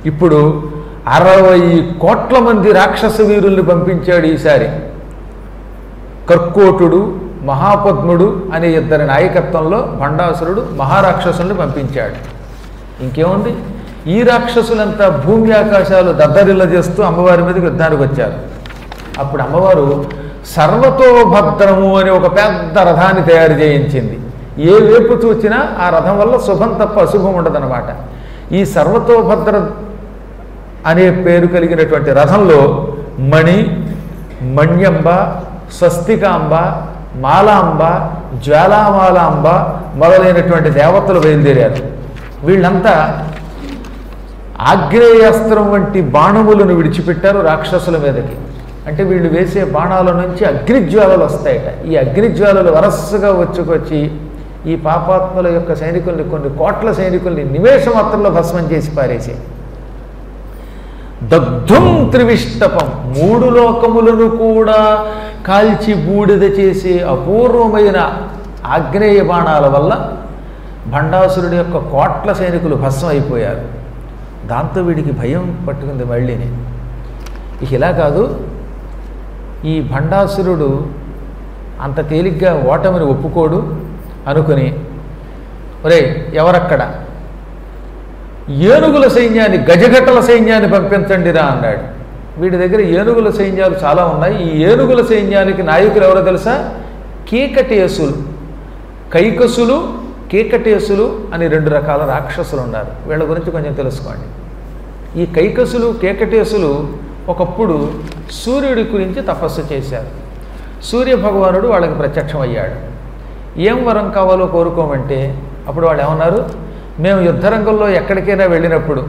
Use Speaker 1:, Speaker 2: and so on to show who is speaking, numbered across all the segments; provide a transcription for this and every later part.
Speaker 1: ఇప్పుడు అరవై కోట్ల మంది రాక్షస వీరుల్ని పంపించాడు ఈసారి కర్కోటుడు మహాపద్ముడు అనే ఇద్దరి నాయకత్వంలో భండాసురుడు మహారాక్షసుల్ని పంపించాడు ఇంకేముంది ఈ రాక్షసులంతా భూమి ఆకాశాలు దద్దరిల్ల చేస్తూ అమ్మవారి మీదకి యుద్ధానికి వచ్చారు అప్పుడు అమ్మవారు సర్వతోభద్రము అనే ఒక పెద్ద రథాన్ని తయారు చేయించింది ఏ వైపు చూచినా ఆ రథం వల్ల శుభం తప్ప అశుభం ఉండదన్నమాట ఈ సర్వతోభద్ర అనే పేరు కలిగినటువంటి రథంలో మణి మణ్యంబ స్వస్తికాంబ మాలాంబ జ్వాలామాలాంబ మొదలైనటువంటి దేవతలు బయలుదేరారు వీళ్ళంతా ఆగ్నేయాస్త్రం వంటి బాణములను విడిచిపెట్టారు రాక్షసుల మీదకి అంటే వీళ్ళు వేసే బాణాల నుంచి అగ్నిజ్వాలలు వస్తాయట ఈ అగ్నిజ్వాలలు వరసగా వచ్చుకొచ్చి ఈ పాపాత్మల యొక్క సైనికుల్ని కొన్ని కోట్ల సైనికుల్ని నిమేష మాత్రంలో భస్మం చేసి పారేసాయి దగ్ధుం త్రివిష్టపం మూడు లోకములను కూడా కాల్చి బూడిద చేసే అపూర్వమైన ఆగ్నేయ బాణాల వల్ల భండాసురుడి యొక్క కోట్ల సైనికులు భస్మం అయిపోయారు దాంతో వీడికి భయం పట్టుకుంది మళ్ళీని ఇక ఇలా కాదు ఈ భండాసురుడు అంత తేలిగ్గా ఓటమిని ఒప్పుకోడు అనుకుని ఒరే ఎవరక్కడ ఏనుగుల సైన్యాన్ని గజగట్టల సైన్యాన్ని పంపించండిరా అన్నాడు వీడి దగ్గర ఏనుగుల సైన్యాలు చాలా ఉన్నాయి ఈ ఏనుగుల సైన్యానికి నాయకులు ఎవరో తెలుసా కీకటేసులు కైకసులు కీకటేసులు అని రెండు రకాల రాక్షసులు ఉన్నారు వీళ్ళ గురించి కొంచెం తెలుసుకోండి ఈ కైకసులు కేకటేసులు ఒకప్పుడు సూర్యుడి గురించి తపస్సు చేశారు సూర్య భగవానుడు వాళ్ళకి ప్రత్యక్షం అయ్యాడు ఏం వరం కావాలో కోరుకోమంటే అప్పుడు వాళ్ళు ఏమన్నారు మేము యుద్ధరంగంలో ఎక్కడికైనా వెళ్ళినప్పుడు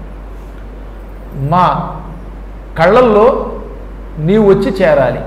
Speaker 1: మా కళ్ళల్లో నీవు వచ్చి చేరాలి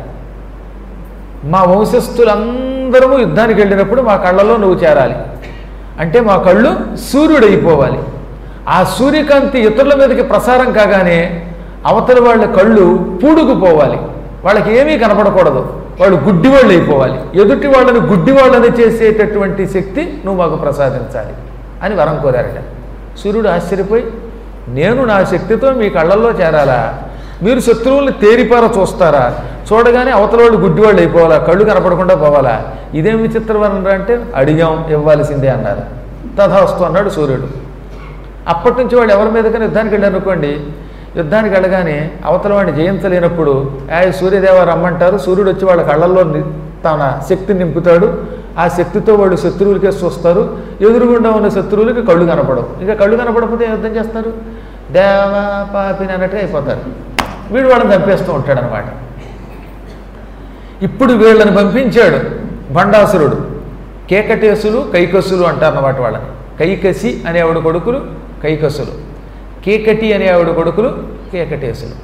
Speaker 1: మా వంశస్థులందరము యుద్ధానికి వెళ్ళినప్పుడు మా కళ్ళలో నువ్వు చేరాలి అంటే మా కళ్ళు సూర్యుడైపోవాలి ఆ సూర్యకాంతి ఇతరుల మీదకి ప్రసారం కాగానే అవతల వాళ్ళ కళ్ళు పూడుకుపోవాలి వాళ్ళకి ఏమీ కనపడకూడదు వాళ్ళు గుడ్డివాళ్ళు అయిపోవాలి ఎదుటి వాళ్ళని గుడ్డివాళ్ళని చేసేటటువంటి శక్తి నువ్వు మాకు ప్రసాదించాలి అని వరం కోరారట సూర్యుడు ఆశ్చర్యపోయి నేను నా శక్తితో మీ కళ్ళల్లో చేరాలా మీరు శత్రువుల్ని తేరిపార చూస్తారా చూడగానే అవతల వాళ్ళు గుడ్డివాళ్ళు అయిపోవాలా కళ్ళు కనపడకుండా పోవాలా ఇదేం విచిత్రవరం అంటే అడిగాం ఇవ్వాల్సిందే అన్నారు తథాస్తు అన్నాడు సూర్యుడు అప్పటి నుంచి వాళ్ళు ఎవరి మీదకైనా యుద్ధానికి వెళ్ళారు అనుకోండి యుద్ధానికి వెళ్ళగానే అవతల వాడిని జయించలేనప్పుడు ఆ సూర్యదేవ రమ్మంటారు సూర్యుడు వచ్చి వాళ్ళ కళ్ళల్లో ని- తన శక్తిని నింపుతాడు ఆ శక్తితో వాళ్ళు శత్రువులకే చూస్తారు ఎదురుగుండా ఉన్న శత్రువులకి కళ్ళు కనపడవు ఇంకా కళ్ళు కనపడకపోతే ఏం యుద్ధం చేస్తారు దేవ పాపిని అన్నట్టుగా అయిపోతారు వీడు వాళ్ళని చంపేస్తూ ఉంటాడు అనమాట ఇప్పుడు వీళ్ళని పంపించాడు భండాసురుడు కేకటేసులు కైకసులు అంటారన్నమాట వాళ్ళని కైకసి అనేవాడు కొడుకులు కైకసులు కేకటి అనేవాడు కొడుకులు కేకటేసులు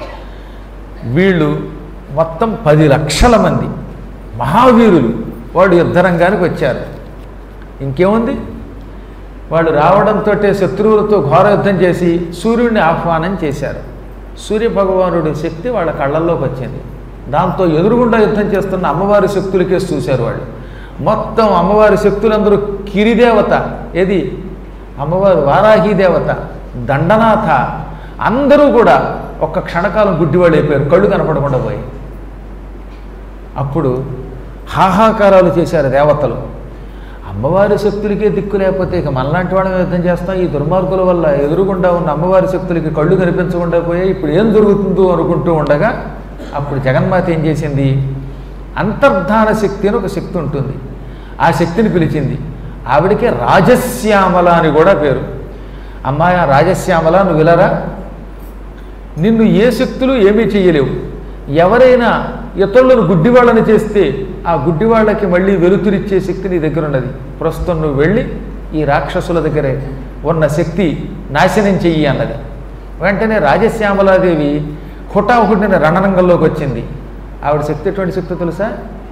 Speaker 1: వీళ్ళు మొత్తం పది లక్షల మంది మహావీరులు వాడు యుద్ధరంగానికి వచ్చారు ఇంకేముంది వాళ్ళు రావడంతో శత్రువులతో ఘోర యుద్ధం చేసి సూర్యుడిని ఆహ్వానం చేశారు సూర్య భగవానుడి శక్తి వాళ్ళ కళ్ళల్లోకి వచ్చింది దాంతో ఎదురుగుండా యుద్ధం చేస్తున్న అమ్మవారి శక్తులకే చూశారు వాళ్ళు మొత్తం అమ్మవారి శక్తులందరూ కిరిదేవత ఏది అమ్మవారు వారాహి దేవత దండనాథ అందరూ కూడా ఒక్క క్షణకాలం గుడ్డివాళ్ళు అయిపోయారు కళ్ళు కనపడకుండా పోయి అప్పుడు హాహాకారాలు చేశారు దేవతలు అమ్మవారి శక్తులకే దిక్కు లేకపోతే ఇక మనలాంటి వాళ్ళని యుద్ధం చేస్తాం ఈ దుర్మార్గుల వల్ల ఎదురుగుండా ఉన్న అమ్మవారి శక్తులకి కళ్ళు కనిపించకుండా పోయాయి ఇప్పుడు ఏం జరుగుతుందో అనుకుంటూ ఉండగా అప్పుడు జగన్మాత ఏం చేసింది అంతర్ధాన శక్తి అని ఒక శక్తి ఉంటుంది ఆ శక్తిని పిలిచింది ఆవిడకి రాజశ్యామల అని కూడా పేరు అమ్మాయి ఆ రాజశ్యామల నువ్వు విలరా నిన్ను ఏ శక్తులు ఏమీ చెయ్యలేవు ఎవరైనా ఇతరులను గుడ్డివాళ్ళని చేస్తే ఆ గుడ్డివాళ్ళకి మళ్ళీ వెలుతురిచ్చే శక్తి నీ దగ్గర ఉన్నది ప్రస్తుతం నువ్వు వెళ్ళి ఈ రాక్షసుల దగ్గరే ఉన్న శక్తి నాశనం చెయ్యి అన్నది వెంటనే రాజశ్యామలాదేవి హుటాహుటిన రణరంగంలోకి వచ్చింది ఆవిడ శక్తి ఎటువంటి శక్తి తెలుసా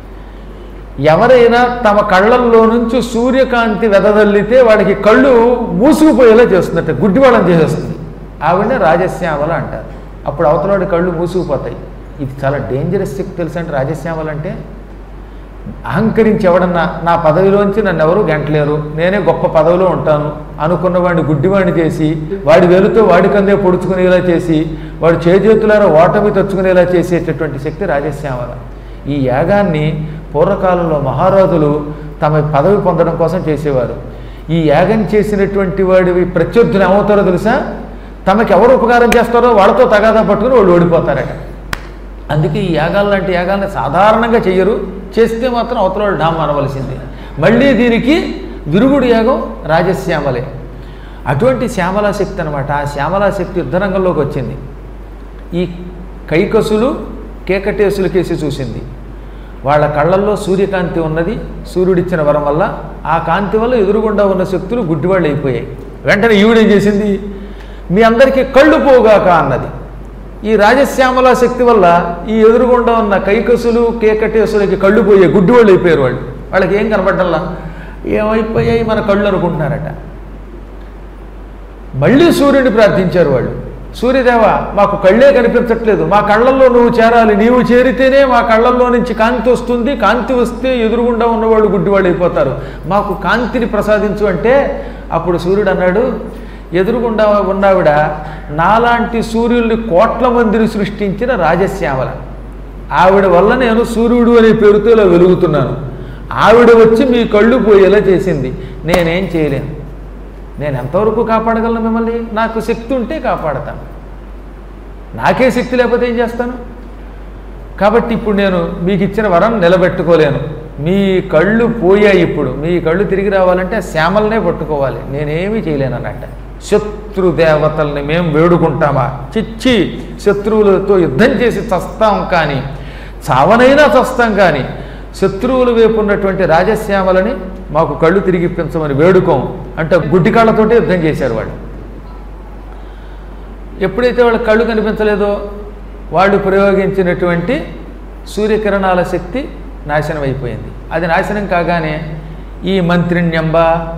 Speaker 1: ఎవరైనా తమ కళ్ళల్లో నుంచి సూర్యకాంతి వెదజల్లితే వాడికి కళ్ళు మూసుకుపోయేలా చేస్తుందట గుడ్డివాళ్ళని చేసేస్తుంది ఆవిడనే రాజశ్యామల అంటారు అప్పుడు అవతలవాడి కళ్ళు మూసుకుపోతాయి ఇది చాలా డేంజరస్ శక్తి తెలుసా అంటే రాజశ్యామల అంటే అహంకరించి ఎవడన్నా నా పదవిలోంచి నన్ను ఎవరు గంటలేరు నేనే గొప్ప పదవిలో ఉంటాను అనుకున్న వాడిని గుడ్డివాడిని చేసి వాడి వెలుతో వాడి కందే పొడుచుకునేలా చేసి వాడు చేజేతులారా ఓటమి తెచ్చుకునేలా చేసేటటువంటి శక్తి రాజశ్యామల ఈ యాగాన్ని పూర్వకాలంలో మహారాజులు తమ పదవి పొందడం కోసం చేసేవారు ఈ యాగం చేసినటువంటి వాడివి ప్రత్యర్థులు ఏమవుతారో తెలుసా తమకి ఎవరు ఉపకారం చేస్తారో వాళ్ళతో తగాదా పట్టుకుని వాళ్ళు ఓడిపోతారట అందుకే ఈ యాగాలు లాంటి యాగాల్ని సాధారణంగా చెయ్యరు చేస్తే మాత్రం అవతల వాళ్ళు డామ్ అనవలసిందే మళ్ళీ దీనికి విరుగుడు యాగం రాజశ్యామలే అటువంటి శ్యామలా శక్తి అనమాట ఆ శ్యామలా శక్తి యుద్ధరంగంలోకి వచ్చింది ఈ కైకసులు కేకటేసులు కేసి చూసింది వాళ్ళ కళ్ళల్లో సూర్యకాంతి ఉన్నది సూర్యుడిచ్చిన వరం వల్ల ఆ కాంతి వల్ల ఎదురుగుండా ఉన్న శక్తులు గుడ్డివాళ్ళు అయిపోయాయి వెంటనే ఈవిడేం చేసింది మీ అందరికీ కళ్ళు పోగాక అన్నది ఈ రాజశ్యామల శక్తి వల్ల ఈ ఎదురుగుండా ఉన్న కైకసులు కేకటేసులకి కళ్ళు పోయే గుడ్డివాళ్ళు అయిపోయారు వాళ్ళు వాళ్ళకి ఏం కనపడ్డల్లా ఏమైపోయాయి మన కళ్ళు అనుకుంటున్నారట మళ్ళీ సూర్యుడిని ప్రార్థించారు వాళ్ళు సూర్యదేవ మాకు కళ్ళే కనిపించట్లేదు మా కళ్ళల్లో నువ్వు చేరాలి నీవు చేరితేనే మా కళ్ళల్లో నుంచి కాంతి వస్తుంది కాంతి వస్తే ఎదురుగుండా ఉన్నవాళ్ళు గుడ్డివాళ్ళు అయిపోతారు మాకు కాంతిని ప్రసాదించు అంటే అప్పుడు సూర్యుడు అన్నాడు ఎదురుగుండా ఉన్నావిడ నాలాంటి సూర్యుల్ని కోట్ల మందిని సృష్టించిన రాజశ్యామల ఆవిడ వల్ల నేను సూర్యుడు అనే పేరుతో ఇలా వెలుగుతున్నాను ఆవిడ వచ్చి మీ కళ్ళు పోయేలా చేసింది నేనేం చేయలేను నేను ఎంతవరకు కాపాడగలను మిమ్మల్ని నాకు శక్తి ఉంటే కాపాడతాను నాకే శక్తి లేకపోతే ఏం చేస్తాను కాబట్టి ఇప్పుడు నేను మీకు ఇచ్చిన వరం నిలబెట్టుకోలేను మీ కళ్ళు పోయాయి ఇప్పుడు మీ కళ్ళు తిరిగి రావాలంటే ఆ శ్యామలనే పట్టుకోవాలి నేనేమీ చేయలేను అన్నట్ట శత్రు దేవతల్ని మేము వేడుకుంటామా చిచ్చి శత్రువులతో యుద్ధం చేసి చస్తాం కానీ చావనైనా చస్తాం కానీ శత్రువుల వైపు ఉన్నటువంటి రాజశ్యామలని మాకు కళ్ళు తిరిగిప్పించమని వేడుకోం అంటే గుడ్డి కాళ్ళతోటే యుద్ధం చేశారు వాళ్ళు ఎప్పుడైతే వాళ్ళ కళ్ళు కనిపించలేదో వాళ్ళు ప్రయోగించినటువంటి సూర్యకిరణాల శక్తి నాశనం అయిపోయింది అది నాశనం కాగానే ఈ మంత్రిణ్యంబ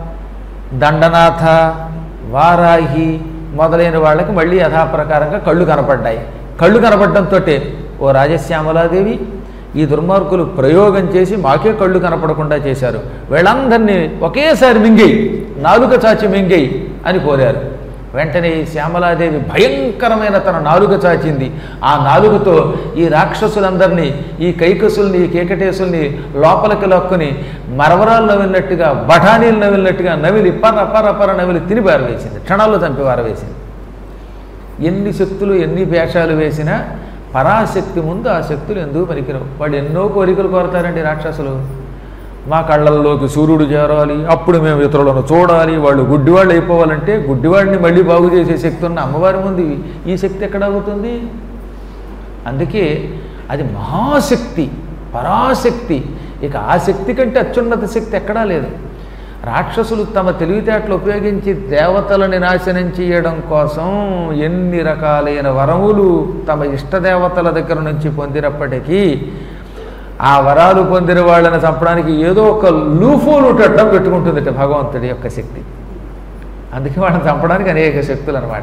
Speaker 1: దండనాథ వారాహి మొదలైన వాళ్ళకి మళ్ళీ యథాప్రకారంగా కళ్ళు కనపడ్డాయి కళ్ళు కనపడడంతో ఓ రాజశ్యామలాదేవి ఈ దుర్మార్గులు ప్రయోగం చేసి మాకే కళ్ళు కనపడకుండా చేశారు వీళ్ళందరినీ ఒకేసారి మింగేయి నాలుక చాచి మింగేయి అని కోరారు వెంటనే ఈ శ్యామలాదేవి భయంకరమైన తన నాలుక చాచింది ఆ నాలుగుతో ఈ రాక్షసులందరినీ ఈ కైకసుల్ని ఈ కేకటేసుల్ని లోపలికి లాక్కుని మరవరాలు నవిలినట్టుగా బఠానీలు నవిలినట్టుగా నవిలి పర పర పర నవిలి తిని పారవేసింది క్షణాల్లో చంపి పారవేసింది ఎన్ని శక్తులు ఎన్ని వేషాలు వేసినా పరాశక్తి ముందు ఆ శక్తులు ఎందుకు పనికిరావు వాళ్ళు ఎన్నో కోరికలు కోరతారండి రాక్షసులు మా కళ్ళల్లోకి సూర్యుడు చేరాలి అప్పుడు మేము ఇతరులను చూడాలి వాళ్ళు గుడ్డివాళ్ళు అయిపోవాలంటే గుడ్డివాడిని మళ్ళీ బాగు చేసే శక్తి ఉన్న అమ్మవారి ముందు ఈ శక్తి ఎక్కడ అవుతుంది అందుకే అది మహాశక్తి పరాశక్తి ఇక ఆ శక్తి కంటే అత్యున్నత శక్తి ఎక్కడా లేదు రాక్షసులు తమ తెలివితేటలు ఉపయోగించి దేవతలని నాశనం చేయడం కోసం ఎన్ని రకాలైన వరములు తమ ఇష్టదేవతల దగ్గర నుంచి పొందినప్పటికీ ఆ వరాలు పొందిన వాళ్ళని చంపడానికి ఏదో ఒక లూఫోలు అడ్డం పెట్టుకుంటుందట భగవంతుడి యొక్క శక్తి అందుకే వాళ్ళని చంపడానికి అనేక శక్తులు అనమాట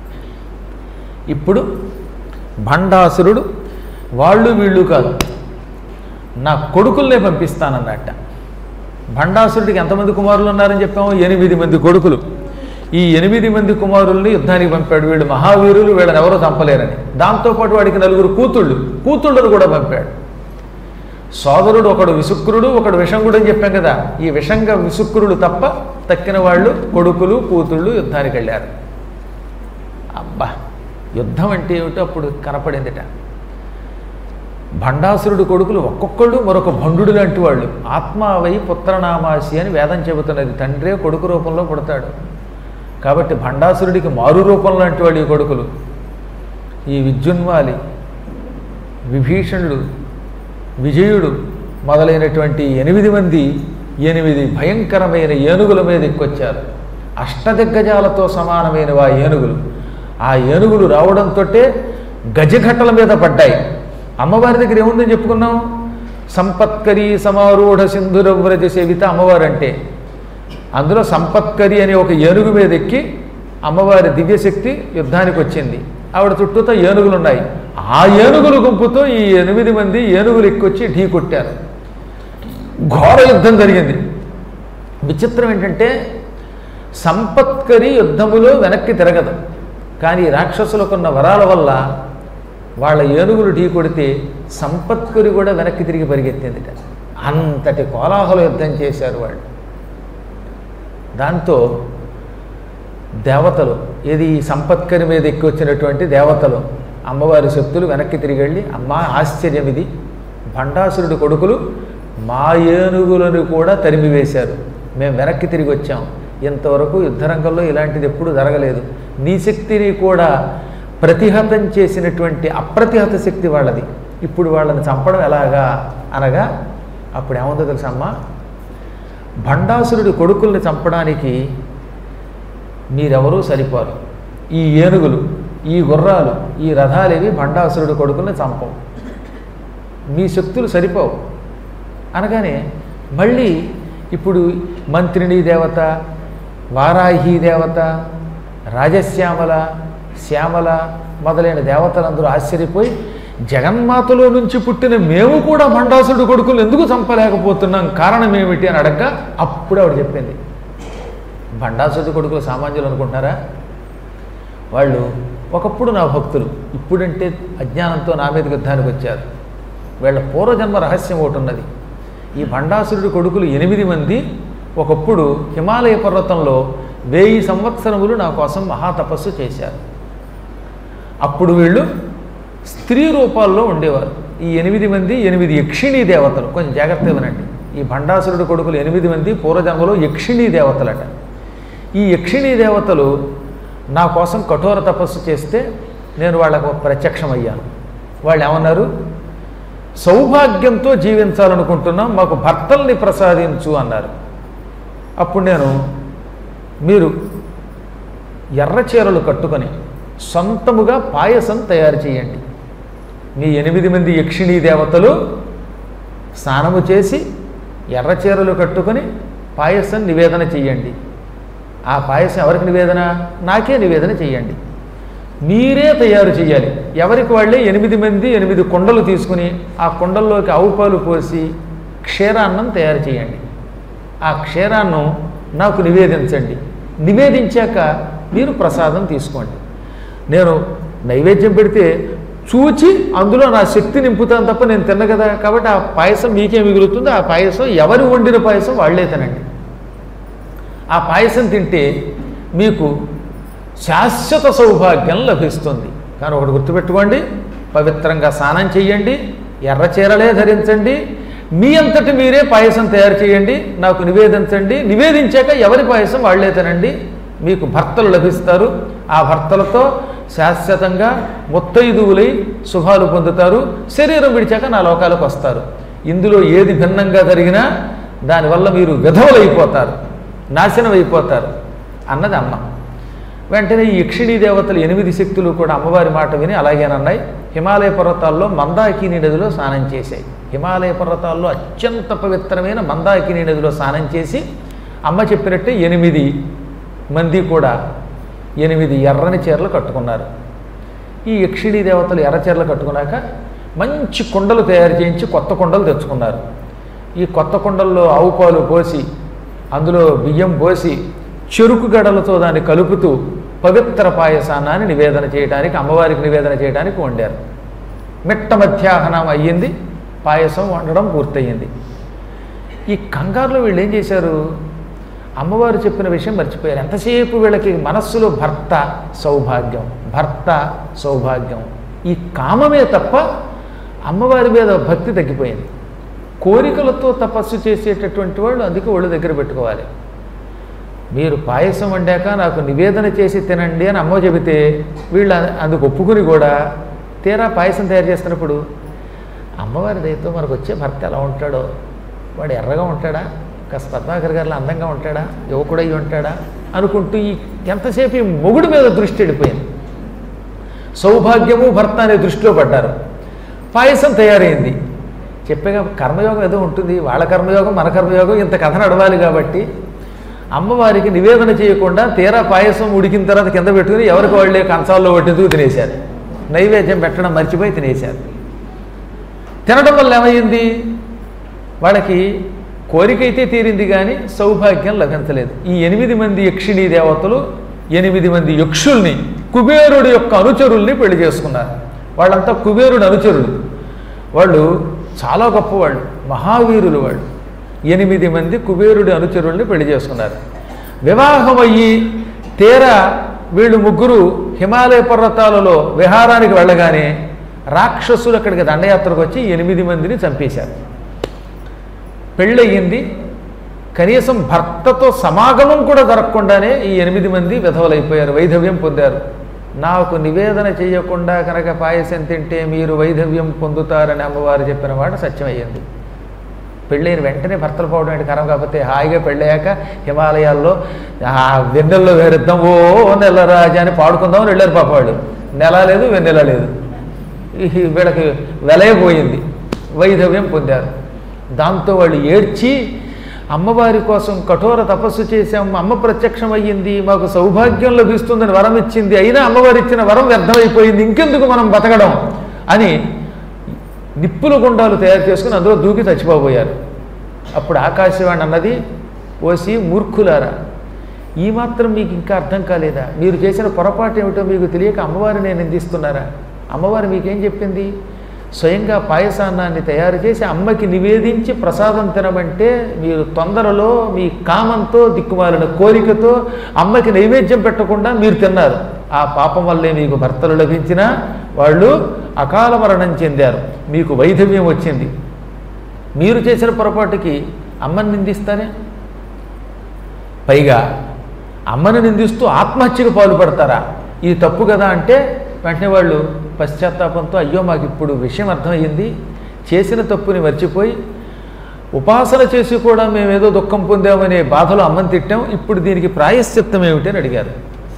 Speaker 1: ఇప్పుడు భండాసురుడు వాళ్ళు వీళ్ళు కాదు నా కొడుకుల్నే పంపిస్తానన్నట్ట భండాసురుడికి ఎంతమంది కుమారులు ఉన్నారని చెప్పాము ఎనిమిది మంది కొడుకులు ఈ ఎనిమిది మంది కుమారుల్ని యుద్ధానికి పంపాడు వీళ్ళు మహావీరులు వీళ్ళని ఎవరో చంపలేరని దాంతోపాటు వాడికి నలుగురు కూతుళ్ళు కూతుళ్ళను కూడా పంపాడు సోదరుడు ఒకడు విసుక్రుడు ఒకడు విషంగుడు అని చెప్పాం కదా ఈ విషంగ విసుక్రుడు తప్ప తక్కిన వాళ్ళు కొడుకులు కూతుళ్ళు యుద్ధానికి వెళ్ళారు అబ్బా యుద్ధం అంటే ఏమిటో అప్పుడు కనపడిందిట భండాసురుడు కొడుకులు ఒక్కొక్కళ్ళు మరొక భండు లాంటి వాళ్ళు ఆత్మావై పుత్రనామాసి అని వేదం చెబుతున్నది తండ్రే కొడుకు రూపంలో పుడతాడు కాబట్టి భండాసురుడికి మారు రూపం లాంటి వాళ్ళు ఈ కొడుకులు ఈ విద్యున్మాలి విభీషణుడు విజయుడు మొదలైనటువంటి ఎనిమిది మంది ఎనిమిది భయంకరమైన ఏనుగుల మీద ఎక్కొచ్చారు అష్టదిగ్గజాలతో సమానమైన ఆ ఏనుగులు ఆ ఏనుగులు రావడంతో గజఘట్టల మీద పడ్డాయి అమ్మవారి దగ్గర ఏముందని చెప్పుకున్నాం సంపత్కరి సమారూఢ సింధురవ్రజ సేవిత అమ్మవారు అంటే అందులో సంపత్కరి అనే ఒక ఏనుగు మీద ఎక్కి అమ్మవారి దివ్యశక్తి యుద్ధానికి వచ్చింది ఆవిడ చుట్టూతో ఏనుగులు ఉన్నాయి ఆ ఏనుగుల గుంపుతో ఈ ఎనిమిది మంది ఏనుగులు ఎక్కొచ్చి ఢీ కొట్టారు ఘోర యుద్ధం జరిగింది విచిత్రం ఏంటంటే సంపత్కరి యుద్ధములో వెనక్కి తిరగదు కానీ రాక్షసులకున్న వరాల వల్ల వాళ్ళ ఏనుగులు ఢీ కొడితే సంపత్కరి కూడా వెనక్కి తిరిగి పరిగెత్తిందిట అంతటి కోలాహల యుద్ధం చేశారు వాళ్ళు దాంతో దేవతలు ఏది ఈ సంపత్కరి మీద ఎక్కి వచ్చినటువంటి దేవతలు అమ్మవారి శక్తులు వెనక్కి తిరిగి వెళ్ళి అమ్మ ఆశ్చర్యం ఇది భండాసురుడి కొడుకులు మా ఏనుగులను కూడా తరిమివేశారు మేము వెనక్కి తిరిగి వచ్చాం ఇంతవరకు యుద్ధరంగంలో ఇలాంటిది ఎప్పుడూ జరగలేదు నీ శక్తిని కూడా ప్రతిహతం చేసినటువంటి అప్రతిహత శక్తి వాళ్ళది ఇప్పుడు వాళ్ళని చంపడం ఎలాగా అనగా అప్పుడు ఏముందో తెలుసమ్మా భండాసురుడి కొడుకుల్ని చంపడానికి మీరెవరూ సరిపోరు ఈ ఏనుగులు ఈ గుర్రాలు ఈ రథాలేవి భండాసురుడి కొడుకుల్ని చంపవు మీ శక్తులు సరిపోవు అనగానే మళ్ళీ ఇప్పుడు మంత్రిని దేవత వారాహి దేవత రాజశ్యామల శ్యామల మొదలైన దేవతలందరూ ఆశ్చర్యపోయి జగన్మాతలో నుంచి పుట్టిన మేము కూడా భండాసురుడు కొడుకులు ఎందుకు చంపలేకపోతున్నాం కారణం ఏమిటి అని అడగగా అప్పుడు ఆవిడ చెప్పింది భండాసురుడు కొడుకులు సామాన్యులు అనుకుంటున్నారా వాళ్ళు ఒకప్పుడు నా భక్తులు ఇప్పుడంటే అజ్ఞానంతో నా మీదకి యుద్ధానికి వచ్చారు వీళ్ళ పూర్వజన్మ రహస్యం ఒకటి ఉన్నది ఈ భండాసురుడి కొడుకులు ఎనిమిది మంది ఒకప్పుడు హిమాలయ పర్వతంలో వెయ్యి సంవత్సరములు నా కోసం మహాతపస్సు చేశారు అప్పుడు వీళ్ళు స్త్రీ రూపాల్లో ఉండేవారు ఈ ఎనిమిది మంది ఎనిమిది యక్షిణీ దేవతలు కొంచెం జాగ్రత్త వినండి ఈ భండాసురుడి కొడుకులు ఎనిమిది మంది పూర్వజన్మలో యక్షిణీ దేవతలట ఈ యక్షిణీ దేవతలు నా కోసం కఠోర తపస్సు చేస్తే నేను వాళ్ళకు ప్రత్యక్షమయ్యాను వాళ్ళు ఏమన్నారు సౌభాగ్యంతో జీవించాలనుకుంటున్నాం మాకు భర్తల్ని ప్రసాదించు అన్నారు అప్పుడు నేను మీరు ఎర్ర చీరలు కట్టుకొని సొంతముగా పాయసం తయారు చేయండి మీ ఎనిమిది మంది యక్షిణీ దేవతలు స్నానము చేసి ఎర్ర చీరలు కట్టుకొని పాయసం నివేదన చెయ్యండి ఆ పాయసం ఎవరికి నివేదన నాకే నివేదన చెయ్యండి మీరే తయారు చేయాలి ఎవరికి వాళ్ళే ఎనిమిది మంది ఎనిమిది కుండలు తీసుకుని ఆ కుండల్లోకి ఆవు పాలు పోసి క్షీరాన్నం తయారు చేయండి ఆ క్షీరాన్నం నాకు నివేదించండి నివేదించాక మీరు ప్రసాదం తీసుకోండి నేను నైవేద్యం పెడితే చూచి అందులో నా శక్తి నింపుతాను తప్ప నేను తిన్న కదా కాబట్టి ఆ పాయసం మీకే మిగులుతుంది ఆ పాయసం ఎవరు వండిన పాయసం వాళ్ళే తినండి ఆ పాయసం తింటే మీకు శాశ్వత సౌభాగ్యం లభిస్తుంది కానీ ఒకటి గుర్తుపెట్టుకోండి పవిత్రంగా స్నానం చేయండి ఎర్ర చీరలే ధరించండి మీ అంతటి మీరే పాయసం తయారు చేయండి నాకు నివేదించండి నివేదించాక ఎవరి పాయసం వాళ్ళే తినండి మీకు భర్తలు లభిస్తారు ఆ భర్తలతో శాశ్వతంగా ముత్తైదువులై శుభాలు పొందుతారు శరీరం విడిచాక నా లోకాలకు వస్తారు ఇందులో ఏది భిన్నంగా జరిగినా దానివల్ల మీరు విధవులైపోతారు నాశనం అయిపోతారు అన్నది అమ్మ వెంటనే ఈ యక్షిణీ దేవతలు ఎనిమిది శక్తులు కూడా అమ్మవారి మాట విని అలాగేనన్నాయి హిమాలయ పర్వతాల్లో మందాకిని నదిలో స్నానం చేశాయి హిమాలయ పర్వతాల్లో అత్యంత పవిత్రమైన మందాకిని నదిలో స్నానం చేసి అమ్మ చెప్పినట్టే ఎనిమిది మంది కూడా ఎనిమిది ఎర్రని చీరలు కట్టుకున్నారు ఈ యక్షిణీ దేవతలు ఎర్ర చీరలు కట్టుకున్నాక మంచి కుండలు తయారు చేయించి కొత్త కుండలు తెచ్చుకున్నారు ఈ కొత్త కుండల్లో ఆవు పాలు పోసి అందులో బియ్యం పోసి చెరుకు గడలతో దాన్ని కలుపుతూ పవిత్ర పాయసాన్ని నివేదన చేయడానికి అమ్మవారికి నివేదన చేయడానికి వండారు మిట్ట మధ్యాహ్నం అయ్యింది పాయసం వండడం పూర్తయింది ఈ కంగారులో వీళ్ళు ఏం చేశారు అమ్మవారు చెప్పిన విషయం మర్చిపోయారు ఎంతసేపు వీళ్ళకి మనస్సులో భర్త సౌభాగ్యం భర్త సౌభాగ్యం ఈ కామమే తప్ప అమ్మవారి మీద భక్తి తగ్గిపోయింది కోరికలతో తపస్సు చేసేటటువంటి వాళ్ళు అందుకే ఒళ్ళు దగ్గర పెట్టుకోవాలి మీరు పాయసం వండాక నాకు నివేదన చేసి తినండి అని అమ్మ చెబితే వీళ్ళు అందుకు ఒప్పుకుని కూడా తీరా పాయసం తయారు చేస్తున్నప్పుడు అమ్మవారి దయతో మనకు వచ్చే భర్త ఎలా ఉంటాడో వాడు ఎర్రగా ఉంటాడా కాస్త పద్మాకర్ గారిలో అందంగా ఉంటాడా యువకుడై ఉంటాడా అనుకుంటూ ఈ ఎంతసేపు ఈ మొగుడు మీద దృష్టి వెళ్ళిపోయింది సౌభాగ్యము భర్త అనే దృష్టిలో పడ్డారు పాయసం తయారైంది చెప్పేగా కర్మయోగం ఏదో ఉంటుంది వాళ్ళ కర్మయోగం మన కర్మయోగం ఇంత కథ నడవాలి కాబట్టి అమ్మవారికి నివేదన చేయకుండా తీరా పాయసం ఉడికిన తర్వాత కింద పెట్టుకుని ఎవరికి వాళ్ళే కంచాల్లో పట్టించుకు తినేశారు నైవేద్యం పెట్టడం మర్చిపోయి తినేశారు తినడం వల్ల ఏమైంది వాళ్ళకి కోరిక అయితే తీరింది కానీ సౌభాగ్యం లభించలేదు ఈ ఎనిమిది మంది యక్షిణీ దేవతలు ఎనిమిది మంది యక్షుల్ని కుబేరుడి యొక్క అనుచరుల్ని పెళ్లి చేసుకున్నారు వాళ్ళంతా కుబేరుడి అనుచరులు వాళ్ళు చాలా గొప్పవాళ్ళు మహావీరులు వాళ్ళు ఎనిమిది మంది కుబేరుడి అనుచరుల్ని పెళ్లి చేసుకున్నారు వివాహం అయ్యి తీరా వీళ్ళు ముగ్గురు హిమాలయ పర్వతాలలో విహారానికి వెళ్ళగానే రాక్షసులు అక్కడికి దండయాత్రకు వచ్చి ఎనిమిది మందిని చంపేశారు పెళ్ళయింది కనీసం భర్తతో సమాగమం కూడా జరగకుండానే ఈ ఎనిమిది మంది విధవలైపోయారు వైధవ్యం పొందారు నాకు నివేదన చేయకుండా కనుక పాయసం తింటే మీరు వైధవ్యం పొందుతారని అమ్మవారు చెప్పిన మాట సత్యమయ్యింది పెళ్ళైన వెంటనే భర్తలు పోవడం అంటే కరం కాకపోతే హాయిగా పెళ్ళయ్యాక హిమాలయాల్లో ఆ వెన్నెల్లో వేరిద్దాం ఓ నెల రాజా అని పాడుకుందామని వెళ్ళారు పాప వాళ్ళు నెల లేదు వెన్నెల లేదు ఈ వీళ్ళకి వెలయపోయింది వైధవ్యం పొందారు దాంతో వాళ్ళు ఏడ్చి అమ్మవారి కోసం కఠోర తపస్సు చేశాం అమ్మ ప్రత్యక్షం అయ్యింది మాకు సౌభాగ్యం లభిస్తుందని వరం ఇచ్చింది అయినా అమ్మవారు ఇచ్చిన వరం వ్యర్థమైపోయింది ఇంకెందుకు మనం బతకడం అని నిప్పుల గుండాలు తయారు చేసుకుని అందులో దూకి చచ్చిపోబోయారు అప్పుడు ఆకాశవాణి అన్నది ఓసి మూర్ఖులారా ఈ మాత్రం మీకు ఇంకా అర్థం కాలేదా మీరు చేసిన పొరపాటు ఏమిటో మీకు తెలియక అమ్మవారిని నిందిస్తున్నారా అమ్మవారు మీకేం చెప్పింది స్వయంగా పాయసాన్నాన్ని తయారు చేసి అమ్మకి నివేదించి ప్రసాదం తినమంటే మీరు తొందరలో మీ కామంతో దిక్కుమాలిన కోరికతో అమ్మకి నైవేద్యం పెట్టకుండా మీరు తిన్నారు ఆ పాపం వల్లే మీకు భర్తలు లభించినా వాళ్ళు అకాల మరణం చెందారు మీకు వైధవ్యం వచ్చింది మీరు చేసిన పొరపాటుకి అమ్మని నిందిస్తారే పైగా అమ్మని నిందిస్తూ ఆత్మహత్యకు పాల్పడతారా ఇది తప్పు కదా అంటే వెంటనే వాళ్ళు పశ్చాత్తాపంతో అయ్యో మాకు ఇప్పుడు విషయం అర్థమయ్యింది చేసిన తప్పుని మర్చిపోయి ఉపాసన చేసి కూడా మేము ఏదో దుఃఖం పొందామనే బాధలో అమ్మని తిట్టాం ఇప్పుడు దీనికి ప్రాయశ్చిత్తం ఏమిటి అని అడిగారు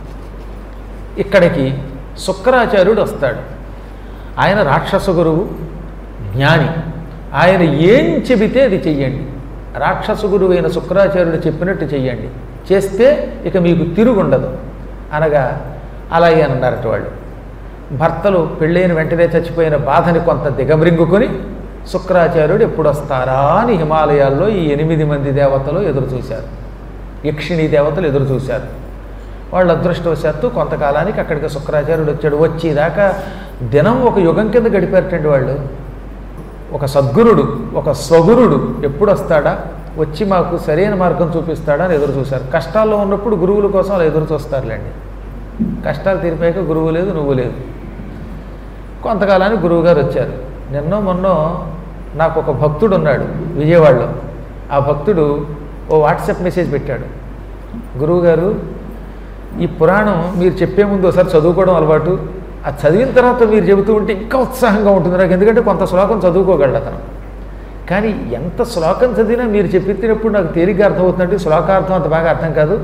Speaker 1: ఇక్కడికి శుక్రాచార్యుడు వస్తాడు ఆయన రాక్షస గురువు జ్ఞాని ఆయన ఏం చెబితే అది చెయ్యండి రాక్షస గురువు అయిన శుక్రాచార్యుడు చెప్పినట్టు చెయ్యండి చేస్తే ఇక మీకు తిరుగుండదు అనగా అలాగే అన్నారట వాళ్ళు భర్తలు పెళ్ళైన వెంటనే చచ్చిపోయిన బాధని కొంత దిగమరింగుకొని శుక్రాచార్యుడు ఎప్పుడు వస్తారా అని హిమాలయాల్లో ఈ ఎనిమిది మంది దేవతలు ఎదురు చూశారు యక్షిణీ దేవతలు ఎదురు చూశారు వాళ్ళ అదృష్టవశాత్తు కొంతకాలానికి అక్కడికి శుక్రాచార్యుడు వచ్చాడు వచ్చేదాకా దినం ఒక యుగం కింద గడిపారటండి వాళ్ళు ఒక సద్గురుడు ఒక స్వగురుడు ఎప్పుడు వస్తాడా వచ్చి మాకు సరైన మార్గం చూపిస్తాడా అని ఎదురు చూశారు కష్టాల్లో ఉన్నప్పుడు గురువుల కోసం అలా ఎదురు చూస్తారులేండి కష్టాలు తీరిపోయాక గురువు లేదు నువ్వు లేదు కొంతకాలానికి గురువుగారు వచ్చారు నిన్నో మొన్నో నాకు ఒక భక్తుడు ఉన్నాడు విజయవాడలో ఆ భక్తుడు ఓ వాట్సాప్ మెసేజ్ పెట్టాడు గురువుగారు ఈ పురాణం మీరు చెప్పే ముందు ఒకసారి చదువుకోవడం అలవాటు ఆ చదివిన తర్వాత మీరు చెబుతూ ఉంటే ఇంకా ఉత్సాహంగా ఉంటుంది నాకు ఎందుకంటే కొంత శ్లోకం చదువుకోగలడు అతను కానీ ఎంత శ్లోకం చదివినా మీరు చెప్పినప్పుడు నాకు తేలిగ్గా అర్థమవుతుందంటే శ్లోకార్థం అంత బాగా అర్థం కాదు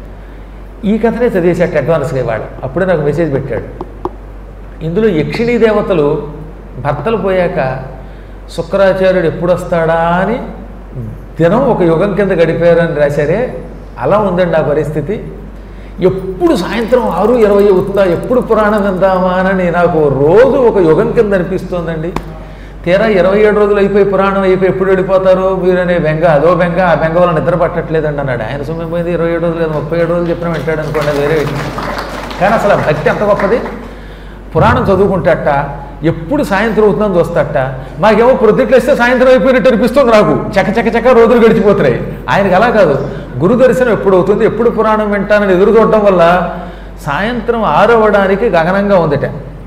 Speaker 1: ఈ కథనే చదివేశాడు అడ్వాన్స్గా ఇవాళ అప్పుడే నాకు మెసేజ్ పెట్టాడు ఇందులో యక్షిణీ దేవతలు భర్తలు పోయాక శుక్రాచార్యుడు ఎప్పుడు వస్తాడా అని దినం ఒక యుగం కింద గడిపారని రాశారే అలా ఉందండి ఆ పరిస్థితి ఎప్పుడు సాయంత్రం ఆరు ఇరవై అవుతుందా ఎప్పుడు పురాణం విందామా అని నాకు రోజు ఒక యుగం కింద అనిపిస్తోందండి తీరా ఇరవై ఏడు రోజులు అయిపోయి పురాణం అయిపోయి ఎప్పుడు వెళ్ళిపోతారో మీరనే బెంగ అదో బెంగ ఆ బెంగ వల్ల నిద్ర పట్టట్లేదండి అన్నాడు ఆయన సొమ్ము పోయింది ఇరవై ఏడు రోజులు లేదు ముప్పై ఏడు రోజులు చెప్పినా వింటాడు అనుకోండి వేరే విషయం కానీ అసలు ఆ భక్తి ఎంత గొప్పది పురాణం చదువుకుంటాట ఎప్పుడు సాయంత్రం అవుతుందని చూస్తాట మాకేమో ప్రొద్దుట్లేస్తే సాయంత్రం అయిపోయినట్టు అనిపిస్తుంది నాకు చక చక చక రోజులు గడిచిపోతున్నాయి ఆయనకి అలా కాదు గురు దర్శనం ఎప్పుడు అవుతుంది ఎప్పుడు పురాణం వింటానని ఎదురు చూడటం వల్ల సాయంత్రం ఆరవడానికి గగనంగా ఉందట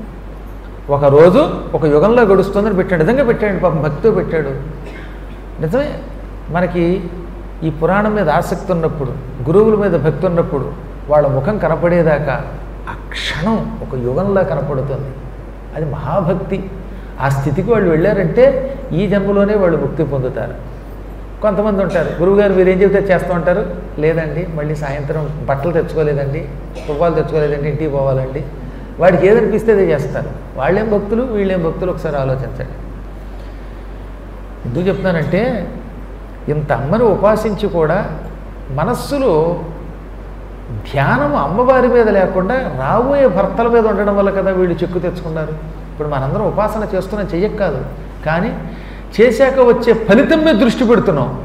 Speaker 1: ఒక రోజు ఒక యుగంలో గడుస్తుందని పెట్టాడు నిజంగా పెట్టాడు పాపం భక్తితో పెట్టాడు నిజమే మనకి ఈ పురాణం మీద ఆసక్తి ఉన్నప్పుడు గురువుల మీద భక్తి ఉన్నప్పుడు వాళ్ళ ముఖం కనపడేదాకా ఆ క్షణం ఒక యుగంలా కనపడుతుంది అది మహాభక్తి ఆ స్థితికి వాళ్ళు వెళ్ళారంటే ఈ జన్మలోనే వాళ్ళు ముక్తి పొందుతారు కొంతమంది ఉంటారు గురువుగారు మీరు ఏం చెబితే చేస్తూ ఉంటారు లేదండి మళ్ళీ సాయంత్రం బట్టలు తెచ్చుకోలేదండి తువ్వాలు తెచ్చుకోలేదండి ఇంటికి పోవాలండి వాడికి ఏదనిపిస్తే అదే చేస్తారు వాళ్ళేం భక్తులు వీళ్ళేం భక్తులు ఒకసారి ఆలోచించండి ఎందుకు చెప్తానంటే ఇంత అమ్మని ఉపాసించి కూడా మనస్సులో ధ్యానం అమ్మవారి మీద లేకుండా రాబోయే భర్తల మీద ఉండడం వల్ల కదా వీళ్ళు చెక్కు తెచ్చుకున్నారు ఇప్పుడు మనందరం ఉపాసన చేస్తున్నాం చెయ్యక కాదు కానీ చేశాక వచ్చే ఫలితం మీద దృష్టి పెడుతున్నాం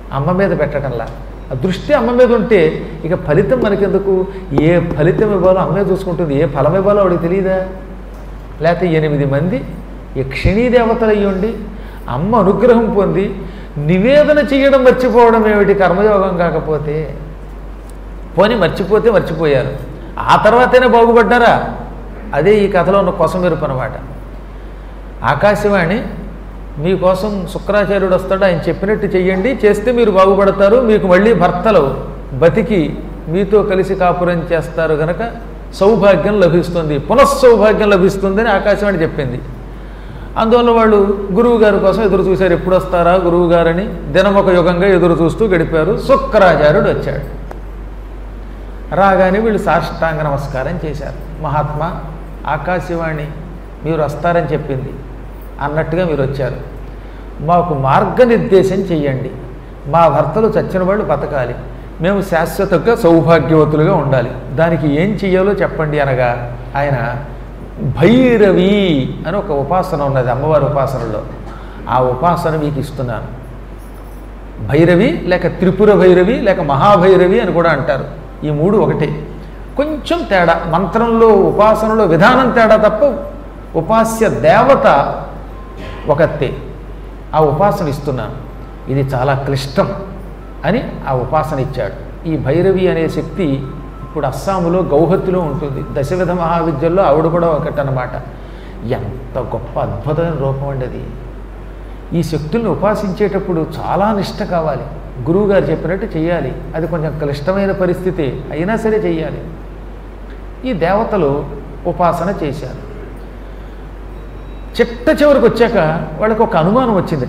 Speaker 1: అమ్మ మీద పెట్టడంలా ఆ దృష్టి అమ్మ మీద ఉంటే ఇక ఫలితం మనకెందుకు ఏ ఫలితం ఇవ్వాలో అమ్మే చూసుకుంటుంది ఏ ఫలం ఇవ్వాలో ఆవిడకి తెలియదా లేకపోతే ఎనిమిది మంది యక్షిణీ దేవతలు అయ్యుండి అమ్మ అనుగ్రహం పొంది నివేదన చేయడం మర్చిపోవడం ఏమిటి కర్మయోగం కాకపోతే పోనీ మర్చిపోతే మర్చిపోయారు ఆ తర్వాతనే బాగుపడ్డారా అదే ఈ కథలో ఉన్న కొసమెరుపు అనమాట ఆకాశవాణి మీకోసం శుక్రాచార్యుడు వస్తాడు ఆయన చెప్పినట్టు చెయ్యండి చేస్తే మీరు బాగుపడతారు మీకు మళ్ళీ భర్తలు బతికి మీతో కలిసి కాపురం చేస్తారు గనక సౌభాగ్యం లభిస్తుంది పునఃసౌభాగ్యం లభిస్తుందని ఆకాశవాణి చెప్పింది అందువల్ల వాళ్ళు గురువు గారి కోసం ఎదురు చూశారు ఎప్పుడు వస్తారా గురువు గారని దినమొక యుగంగా ఎదురు చూస్తూ గడిపారు శుక్రాచార్యుడు వచ్చాడు రాగానే వీళ్ళు సాష్టాంగ నమస్కారం చేశారు మహాత్మా ఆకాశవాణి మీరు వస్తారని చెప్పింది అన్నట్టుగా మీరు వచ్చారు మాకు మార్గనిర్దేశం చెయ్యండి మా భర్తలు చచ్చిన వాళ్ళు బతకాలి మేము శాశ్వతంగా సౌభాగ్యవతులుగా ఉండాలి దానికి ఏం చెయ్యాలో చెప్పండి అనగా ఆయన భైరవి అని ఒక ఉపాసన ఉన్నది అమ్మవారి ఉపాసనలో ఆ ఉపాసన మీకు ఇస్తున్నాను భైరవి లేక త్రిపుర భైరవి లేక మహాభైరవి అని కూడా అంటారు ఈ మూడు ఒకటే కొంచెం తేడా మంత్రంలో ఉపాసనలో విధానం తేడా తప్ప ఉపాస్య దేవత ఒకతే ఆ ఉపాసన ఇస్తున్నాను ఇది చాలా క్లిష్టం అని ఆ ఉపాసన ఇచ్చాడు ఈ భైరవి అనే శక్తి ఇప్పుడు అస్సాములో గౌహతిలో ఉంటుంది దశవిధ మహావిద్యల్లో ఆవిడ కూడా ఒకటనమాట ఎంత గొప్ప అద్భుతమైన రూపం అండి అది ఈ శక్తుల్ని ఉపాసించేటప్పుడు చాలా నిష్ట కావాలి గురువుగారు చెప్పినట్టు చేయాలి అది కొంచెం క్లిష్టమైన పరిస్థితి అయినా సరే చేయాలి ఈ దేవతలు ఉపాసన చేశారు చిట్ట చివరికి వచ్చాక వాళ్ళకి ఒక అనుమానం వచ్చిందిట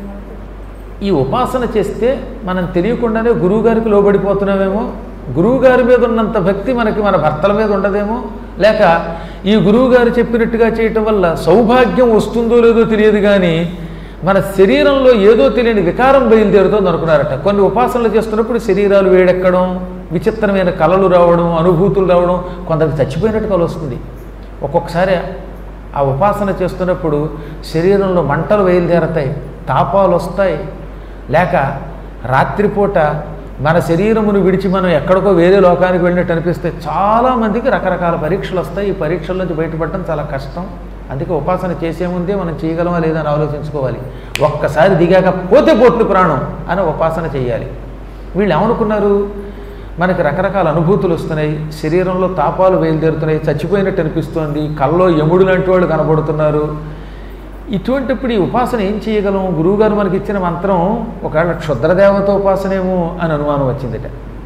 Speaker 1: ఈ ఉపాసన చేస్తే మనం తెలియకుండానే గురువుగారికి లోబడిపోతున్నామేమో గురువుగారి మీద ఉన్నంత భక్తి మనకి మన భర్తల మీద ఉండదేమో లేక ఈ గురువుగారు చెప్పినట్టుగా చేయటం వల్ల సౌభాగ్యం వస్తుందో లేదో తెలియదు కానీ మన శరీరంలో ఏదో తెలియని వికారం బయలుదేరుతోంది అనుకున్నారట కొన్ని ఉపాసనలు చేస్తున్నప్పుడు శరీరాలు వేడెక్కడం విచిత్రమైన కళలు రావడం అనుభూతులు రావడం కొందరికి చచ్చిపోయినట్టు కల వస్తుంది ఒక్కొక్కసారి ఆ ఉపాసన చేస్తున్నప్పుడు శరీరంలో మంటలు బయలుదేరతాయి తాపాలు వస్తాయి లేక రాత్రిపూట మన శరీరమును విడిచి మనం ఎక్కడికో వేరే లోకానికి వెళ్ళినట్టు అనిపిస్తే చాలామందికి రకరకాల పరీక్షలు వస్తాయి ఈ పరీక్షల నుంచి బయటపడటం చాలా కష్టం అందుకే ఉపాసన చేసే ముందే మనం చేయగలమా లేదా అని ఆలోచించుకోవాలి ఒక్కసారి దిగాక పోతే పోట్లు ప్రాణం అని ఉపాసన చేయాలి వీళ్ళు ఏమనుకున్నారు మనకి రకరకాల అనుభూతులు వస్తున్నాయి శరీరంలో తాపాలు బయలుదేరుతున్నాయి చచ్చిపోయినట్టు అనిపిస్తోంది కల్లో యముడు లాంటి వాళ్ళు కనబడుతున్నారు ఇటువంటిప్పుడు ఈ ఉపాసన ఏం చేయగలం గురువుగారు మనకి ఇచ్చిన మంత్రం ఒకవేళ క్షుద్రదేవత ఉపాసనేమో అని అనుమానం వచ్చిందిట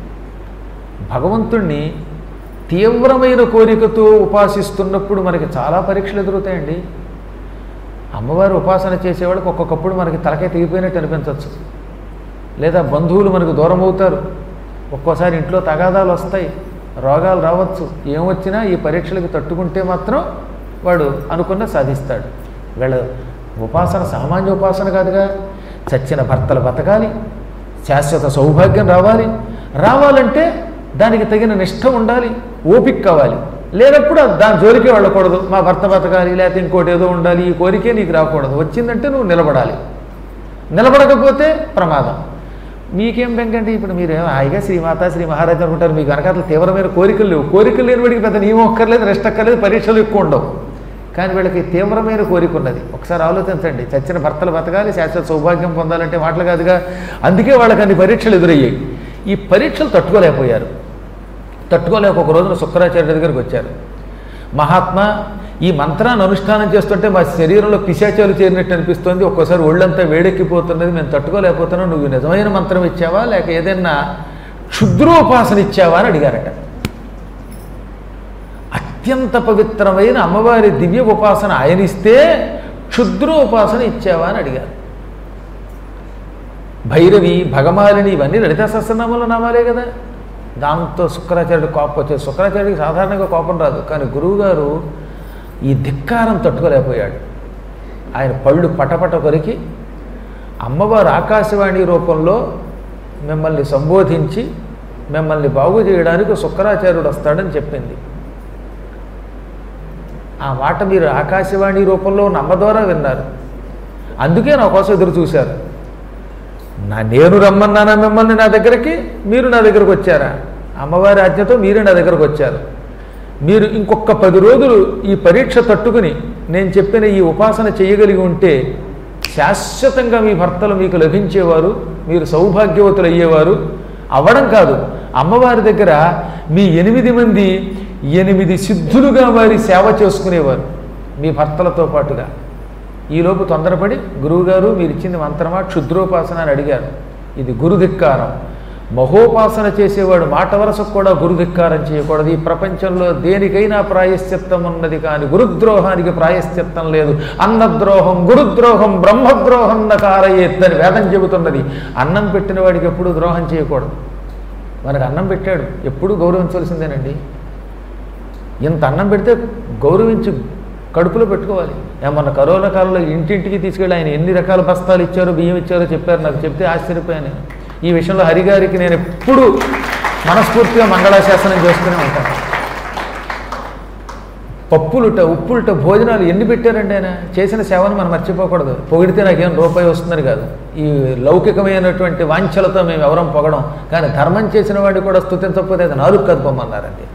Speaker 1: భగవంతుణ్ణి తీవ్రమైన కోరికతో ఉపాసిస్తున్నప్పుడు మనకి చాలా పరీక్షలు ఎదురుతాయండి అమ్మవారు ఉపాసన చేసేవాళ్ళకి ఒక్కొక్కప్పుడు మనకి తలకాయ తెగిపోయినట్టు అనిపించవచ్చు లేదా బంధువులు మనకు దూరం అవుతారు ఒక్కోసారి ఇంట్లో తగాదాలు వస్తాయి రోగాలు రావచ్చు ఏమొచ్చినా ఈ పరీక్షలకు తట్టుకుంటే మాత్రం వాడు అనుకున్న సాధిస్తాడు వీళ్ళ ఉపాసన సామాన్య ఉపాసన కాదుగా చచ్చిన భర్తలు బతకాలి శాశ్వత సౌభాగ్యం రావాలి రావాలంటే దానికి తగిన నిష్ఠ ఉండాలి ఓపిక కావాలి లేనప్పుడు దాని జోలికే వెళ్ళకూడదు మా భర్త బతకాలి లేకపోతే ఇంకోటి ఏదో ఉండాలి ఈ కోరికే నీకు రాకూడదు వచ్చిందంటే నువ్వు నిలబడాలి నిలబడకపోతే ప్రమాదం మీకేం బెంకండి ఇప్పుడు మీరు ఏమో హాయిగా శ్రీమాత శ్రీ మహారాజు అనుకుంటారు మీకు వెనకాల తీవ్రమైన కోరికలు లేవు కోరికలు లేని వాడికి పెద్ద నియమం ఒక్కర్లేదు రెస్ట్ అక్కర్లేదు పరీక్షలు ఎక్కువ ఉండవు కానీ వీళ్ళకి తీవ్రమైన కోరిక ఉన్నది ఒకసారి ఆలోచించండి చచ్చిన భర్తలు బతకాలి శాశ్వత సౌభాగ్యం పొందాలంటే మాటలు కాదుగా అందుకే వాళ్ళకి అన్ని పరీక్షలు ఎదురయ్యాయి ఈ పరీక్షలు తట్టుకోలేకపోయారు తట్టుకోలేక ఒక రోజున శుక్రాచార్య దగ్గరికి వచ్చారు మహాత్మా ఈ మంత్రాన్ని అనుష్ఠానం చేస్తుంటే మా శరీరంలో పిశాచాలు చేరినట్టు అనిపిస్తుంది ఒక్కోసారి ఒళ్ళంతా వేడెక్కిపోతున్నది మేము తట్టుకోలేకపోతున్నాం నువ్వు నిజమైన మంత్రం ఇచ్చావా లేక ఏదైనా క్షుద్రోపాసన ఇచ్చావా అని అడిగారట అత్యంత పవిత్రమైన అమ్మవారి దివ్య ఉపాసన ఆయన ఇస్తే క్షుద్రోపాసన ఇచ్చావా అని అడిగారు భైరవి భగమాలిని ఇవన్నీ లలితా సహస్రనామంలో నామాలే కదా దాంతో శుక్రాచార్యుడు కోపం వచ్చేది శుక్రాచార్యుడికి సాధారణంగా కోపం రాదు కానీ గురువుగారు ఈ ధిక్కారం తట్టుకోలేకపోయాడు ఆయన పళ్ళు పటపట కొరికి అమ్మవారు ఆకాశవాణి రూపంలో మిమ్మల్ని సంబోధించి మిమ్మల్ని బాగు చేయడానికి శుక్రాచార్యుడు వస్తాడని చెప్పింది ఆ మాట మీరు ఆకాశవాణి రూపంలో ఉన్న అమ్మ ద్వారా విన్నారు అందుకే నా కోసం ఎదురు చూశారు నా నేను రమ్మన్నానా మిమ్మల్ని నా దగ్గరికి మీరు నా దగ్గరకు వచ్చారా అమ్మవారి ఆజ్ఞతో మీరే నా దగ్గరకు వచ్చారు మీరు ఇంకొక పది రోజులు ఈ పరీక్ష తట్టుకుని నేను చెప్పిన ఈ ఉపాసన చేయగలిగి ఉంటే శాశ్వతంగా మీ భర్తలు మీకు లభించేవారు మీరు సౌభాగ్యవతులు అయ్యేవారు అవ్వడం కాదు అమ్మవారి దగ్గర మీ ఎనిమిది మంది ఎనిమిది సిద్ధులుగా వారి సేవ చేసుకునేవారు మీ భర్తలతో పాటుగా ఈలోపు తొందరపడి గురువుగారు మీరు ఇచ్చింది మంత్రమా క్షుద్రోపాసన అని అడిగారు ఇది గురుధిక్కారం మహోపాసన చేసేవాడు మాట వరసకు కూడా గురుధిక్కారం చేయకూడదు ఈ ప్రపంచంలో దేనికైనా ప్రాయశ్చిత్తం ఉన్నది కానీ గురుద్రోహానికి ప్రాయశ్చిత్తం లేదు అన్నద్రోహం గురుద్రోహం బ్రహ్మద్రోహం నకారయేత్తని వేదం చెబుతున్నది అన్నం పెట్టిన వాడికి ఎప్పుడు ద్రోహం చేయకూడదు మనకు అన్నం పెట్టాడు ఎప్పుడు గౌరవించవలసిందేనండి ఇంత అన్నం పెడితే గౌరవించి కడుపులో పెట్టుకోవాలి ఏమన్నా కరోనా కాలంలో ఇంటింటికి తీసుకెళ్ళి ఆయన ఎన్ని రకాల బస్తాలు ఇచ్చారో బియ్యం ఇచ్చారో చెప్పారు నాకు చెప్తే ఆశ్చర్యపోయాను నేను. ఈ విషయంలో హరిగారికి నేను ఎప్పుడు మనస్ఫూర్తిగా మంగళాశాసనం చేస్తూనే ఉంటాను పప్పులుట ఉప్పులుట భోజనాలు ఎన్ని పెట్టారండి ఆయన చేసిన సేవను మనం మర్చిపోకూడదు పొగిడితే నాకేం రూపాయి వస్తుందని కాదు ఈ లౌకికమైనటువంటి వాంఛలతో మేము ఎవరం పొగడం కానీ ధర్మం చేసిన వాడిని కూడా స్థుతించకపోతే అది నాలుగు కదపమన్నారండి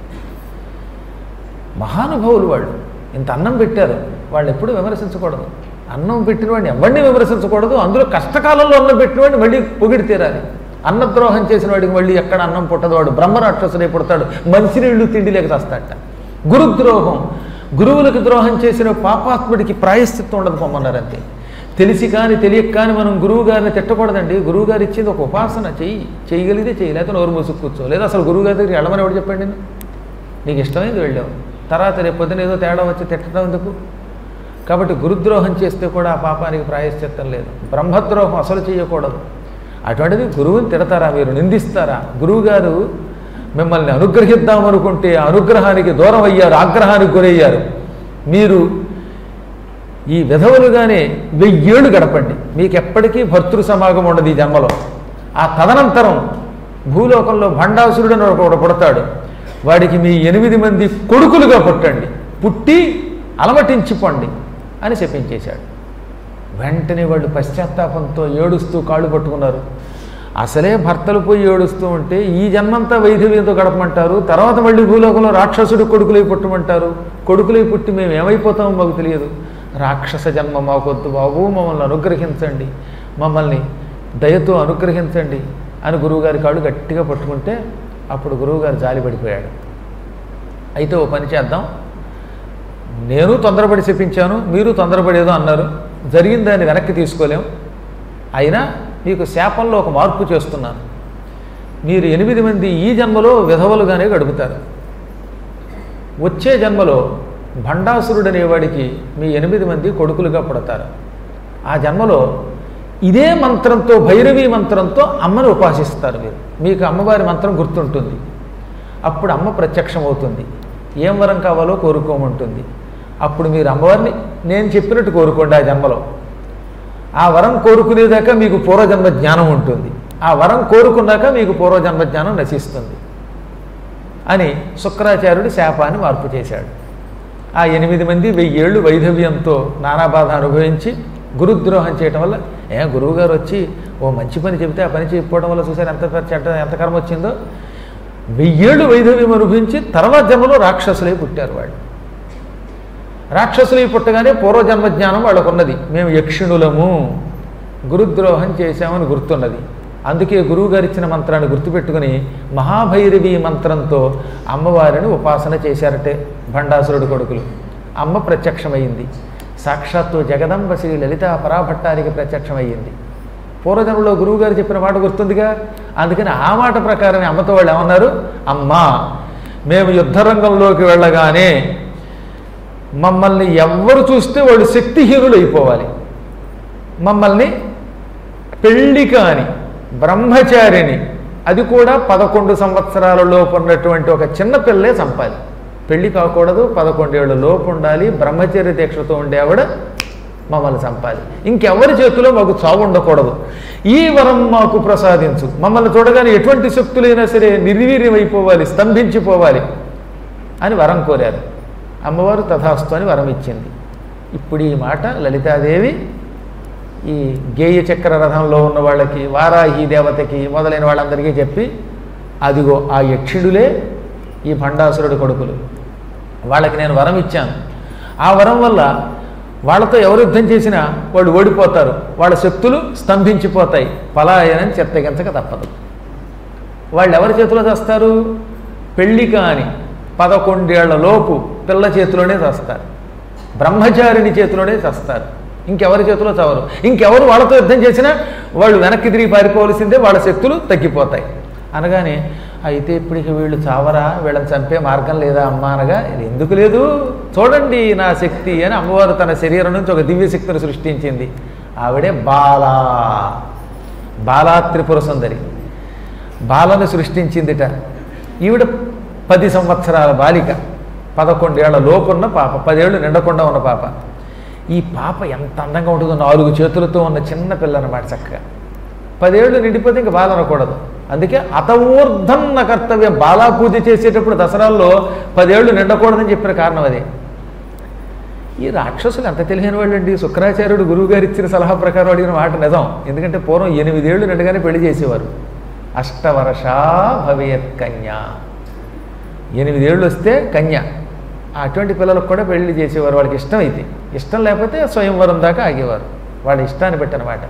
Speaker 1: మహానుభావులు వాళ్ళు ఇంత అన్నం పెట్టారు వాళ్ళు ఎప్పుడు విమర్శించకూడదు అన్నం పెట్టిన వాడిని ఎవరిని విమర్శించకూడదు అందులో కష్టకాలంలో అన్నం పెట్టిన వాడిని మళ్ళీ పొగిడి తీరాలి అన్నద్రోహం చేసిన వాడికి మళ్ళీ ఎక్కడ అన్నం పుట్టదు వాడు బ్రహ్మరాక్షసుడే పుడతాడు మంచినీళ్ళు తిండి లేక చస్తాడట గురుద్రోహం గురువులకు ద్రోహం చేసిన పాపాత్ముడికి ప్రాయశ్చిత్తం ఉండదు పొమ్మన్నారంతే తెలిసి కానీ తెలియక కానీ మనం గురువు గారిని తిట్టకూడదండి గురువు గారు ఇచ్చింది ఒక ఉపాసన చెయ్యి చేయగలిగితే చెయ్యి లేకపోతే నోరు మూసుకు కూర్చో లేదా అసలు గురువు గారి దగ్గర వెళ్ళమని ఎవడు చెప్పండి నేను? నీకు ఇష్టమైంది వెళ్ళావు తర్వాత రేపు పొద్దున ఏదో తేడా వచ్చి తిట్టడం ఎందుకు కాబట్టి గురుద్రోహం చేస్తే కూడా ఆ పాపానికి ప్రాయశ్చిత్తం లేదు బ్రహ్మద్రోహం అసలు చేయకూడదు అటువంటిది గురువుని తిడతారా మీరు నిందిస్తారా గురువుగారు మిమ్మల్ని అనుగ్రహిద్దాం అనుకుంటే ఆ అనుగ్రహానికి దూరం అయ్యారు ఆగ్రహానికి గురయ్యారు మీరు ఈ విధవులుగానే వెయ్యేళ్ళు గడపండి మీకు ఎప్పటికీ భర్తృ సమాగం ఉండదు ఈ జన్మలో ఆ తదనంతరం భూలోకంలో భండాసురుడు అని ఒకడు పుడతాడు వాడికి మీ ఎనిమిది మంది కొడుకులుగా పుట్టండి పుట్టి అలమటించిపోండి అని చెప్పించేశాడు వెంటనే వాళ్ళు పశ్చాత్తాపంతో ఏడుస్తూ కాళ్ళు పట్టుకున్నారు అసలే భర్తలు పోయి ఏడుస్తూ ఉంటే ఈ జన్మంతా వైధవ్యంతో గడపమంటారు తర్వాత మళ్ళీ భూలోకంలో రాక్షసుడు కొడుకులై పుట్టమంటారు కొడుకులై పుట్టి మేము ఏమైపోతామో మాకు తెలియదు రాక్షస జన్మ మాకొద్దు బాబు మమ్మల్ని అనుగ్రహించండి మమ్మల్ని దయతో అనుగ్రహించండి అని గురువుగారి కాళ్ళు గట్టిగా పట్టుకుంటే అప్పుడు గురువుగారు జాలి పడిపోయాడు అయితే ఓ పని చేద్దాం నేను తొందరపడి చెప్పించాను మీరు తొందరపడేదో అన్నారు జరిగిన దాన్ని వెనక్కి తీసుకోలేం అయినా మీకు శాపంలో ఒక మార్పు చేస్తున్నాను మీరు ఎనిమిది మంది ఈ జన్మలో విధవలుగానే గడుపుతారు వచ్చే జన్మలో భండాసురుడు అనేవాడికి మీ ఎనిమిది మంది కొడుకులుగా పుడతారు ఆ జన్మలో ఇదే మంత్రంతో భైరవీ మంత్రంతో అమ్మను ఉపాసిస్తారు మీరు మీకు అమ్మవారి మంత్రం గుర్తుంటుంది అప్పుడు అమ్మ ప్రత్యక్షం అవుతుంది ఏం వరం కావాలో కోరుకోమంటుంది అప్పుడు మీరు అమ్మవారిని నేను చెప్పినట్టు కోరుకోండి ఆ జన్మలో ఆ వరం కోరుకునేదాకా మీకు పూర్వజన్మ జ్ఞానం ఉంటుంది ఆ వరం కోరుకున్నాక మీకు పూర్వజన్మ జ్ఞానం నశిస్తుంది అని శుక్రాచార్యుడు శాపాన్ని మార్పు చేశాడు ఆ ఎనిమిది మంది వెయ్యేళ్ళు వైధవ్యంతో నానా బాధ అనుభవించి గురుద్రోహం చేయటం వల్ల ఏ గురువుగారు వచ్చి ఓ మంచి పని చెబితే ఆ పని చేయకపోవడం వల్ల చూసారు ఎంత చెడ్డ ఎంత కర్మ వచ్చిందో వెయ్యేళ్ళు వైధవ్యం అనుభవించి తర్వాత జన్మలో రాక్షసులై పుట్టారు వాళ్ళు రాక్షసులై పుట్టగానే పూర్వజన్మ జ్ఞానం వాళ్ళకు ఉన్నది మేము యక్షిణులము గురుద్రోహం చేశామని గుర్తున్నది అందుకే గురువుగారు ఇచ్చిన మంత్రాన్ని గుర్తుపెట్టుకుని మహాభైరవి మంత్రంతో అమ్మవారిని ఉపాసన చేశారటే భండాసురుడు కొడుకులు అమ్మ ప్రత్యక్షమైంది సాక్షాత్తు జగదంబ శ్రీ లలిత పరాభట్టానికి ప్రత్యక్షమయ్యింది పూర్వజన్మలో గురువుగారు చెప్పిన మాట గుర్తుందిగా అందుకని ఆ మాట ప్రకారమే అమ్మతో వాళ్ళు ఏమన్నారు అమ్మా మేము యుద్ధరంగంలోకి వెళ్ళగానే మమ్మల్ని ఎవ్వరు చూస్తే వాళ్ళు శక్తిహీనులు అయిపోవాలి మమ్మల్ని పెళ్లి కాని బ్రహ్మచారిని అది కూడా పదకొండు సంవత్సరాల లోపు ఉన్నటువంటి ఒక చిన్న పిల్లే చంపాలి పెళ్లి కాకూడదు పదకొండేళ్ళు లోపు ఉండాలి బ్రహ్మచర్య దీక్షతో ఉండే ఆవిడ మమ్మల్ని చంపాలి ఇంకెవరి చేతిలో మాకు చావు ఉండకూడదు ఈ వరం మాకు ప్రసాదించు మమ్మల్ని చూడగానే ఎటువంటి శక్తులైనా సరే నిర్వీర్యమైపోవాలి స్తంభించిపోవాలి అని వరం కోరారు అమ్మవారు తథాస్తు అని వరం ఇచ్చింది ఇప్పుడు ఈ మాట లలితాదేవి ఈ గేయ చక్ర రథంలో ఉన్న వాళ్ళకి వారాహి దేవతకి మొదలైన వాళ్ళందరికీ చెప్పి అదిగో ఆ యక్షుడులే ఈ భండాసురుడి కొడుకులు వాళ్ళకి నేను వరం ఇచ్చాను ఆ వరం వల్ల వాళ్ళతో ఎవరు యుద్ధం చేసినా వాళ్ళు ఓడిపోతారు వాళ్ళ శక్తులు స్తంభించిపోతాయి పలాయనం చెత్తగించక తప్పదు వాళ్ళు ఎవరి చేతిలో చేస్తారు పెళ్లి కాని పదకొండేళ్ల లోపు పిల్ల చేతిలోనే చేస్తారు బ్రహ్మచారిని చేతిలోనే చేస్తారు ఇంకెవరి చేతిలో చవరు ఇంకెవరు వాళ్ళతో యుద్ధం చేసినా వాళ్ళు వెనక్కి తిరిగి పారిపోవలసిందే వాళ్ళ శక్తులు తగ్గిపోతాయి అనగానే అయితే ఇప్పటికి వీళ్ళు చావరా వీళ్ళని చంపే మార్గం లేదా అమ్మ అనగా ఇది ఎందుకు లేదు చూడండి నా శక్తి అని అమ్మవారు తన శరీరం నుంచి ఒక దివ్య శక్తిని సృష్టించింది ఆవిడే బాలా బాలా త్రిపుర సుందరి బాలను సృష్టించిందిట ఈవిడ పది సంవత్సరాల బాలిక పదకొండేళ్ల లోపున్న పాప పదేళ్ళు నిండకుండా ఉన్న పాప ఈ పాప ఎంత అందంగా ఉంటుందో నాలుగు చేతులతో ఉన్న చిన్న పిల్ల అన్నమాట చక్కగా పదేళ్ళు నిండిపోతే ఇంకా బాల అనకూడదు అందుకే అతవూర్ధన్న కర్తవ్యం బాలా పూజ చేసేటప్పుడు దసరాల్లో పదేళ్ళు నిండకూడదని చెప్పిన కారణం అదే ఈ రాక్షసులు ఎంత తెలియని వాళ్ళండి శుక్రాచార్యుడు గురువు గారు ఇచ్చిన సలహా ప్రకారం అడిగిన మాట నిజం ఎందుకంటే పూర్వం ఎనిమిదేళ్లు నిండగానే పెళ్లి చేసేవారు అష్టవర్ష భవేత్ కన్య ఎనిమిదేళ్ళు వస్తే కన్య అటువంటి పిల్లలకు కూడా పెళ్లి చేసేవారు వాళ్ళకి ఇష్టం అయితే ఇష్టం లేకపోతే స్వయంవరం దాకా ఆగేవారు వాళ్ళ ఇష్టాన్ని బట్టి అనమాట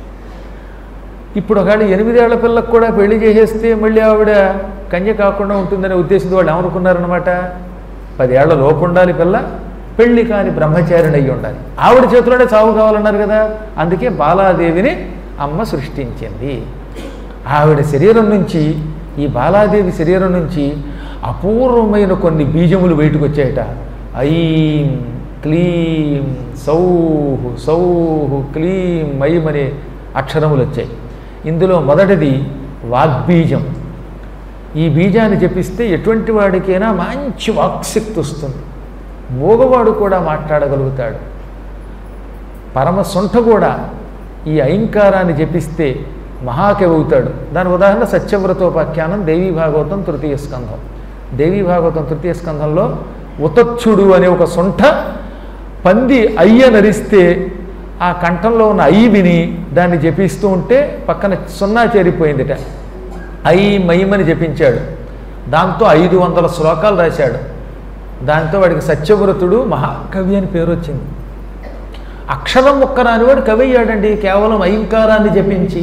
Speaker 1: ఇప్పుడు ఒకవేళ ఎనిమిదేళ్ల పిల్లకు కూడా పెళ్లి చేసేస్తే మళ్ళీ ఆవిడ కన్య కాకుండా ఉంటుందనే ఉద్దేశంతో వాళ్ళు ఏమనుకున్నారనమాట పదేళ్ల లోపు ఉండాలి పిల్ల పెళ్లి కాని బ్రహ్మచారిని అయ్యి ఉండాలి ఆవిడ చేతిలోనే చావు కావాలన్నారు కదా అందుకే బాలాదేవిని అమ్మ సృష్టించింది ఆవిడ శరీరం నుంచి ఈ బాలాదేవి శరీరం నుంచి అపూర్వమైన కొన్ని బీజములు బయటకు వచ్చాయట ఐం క్లీం సౌహు సౌహు క్లీం ఐం అనే అక్షరములు వచ్చాయి ఇందులో మొదటిది వాగ్బీజం ఈ బీజాన్ని జపిస్తే ఎటువంటి వాడికైనా మంచి వాక్శక్తి వస్తుంది మూగవాడు కూడా మాట్లాడగలుగుతాడు పరమ సొంఠ కూడా ఈ ఐంకారాన్ని జపిస్తే మహాకవి అవుతాడు దాని ఉదాహరణ సత్యవ్రతోపాఖ్యానం దేవీ భాగవతం తృతీయ స్కంధం దేవీ భాగవతం తృతీయ స్కంధంలో ఉతచ్చుడు అనే ఒక సొంఠ పంది అయ్య నరిస్తే ఆ కంఠంలో ఉన్న అయ్యి విని దాన్ని జపిస్తూ ఉంటే పక్కన సున్నా చేరిపోయిందిట అయి మయమని జపించాడు దాంతో ఐదు వందల శ్లోకాలు రాశాడు దాంతో వాడికి సత్యవ్రతుడు మహాకవి అని పేరు వచ్చింది అక్షరం ముక్క రానివాడు కవి అయ్యాడండి కేవలం ఐంకారాన్ని జపించి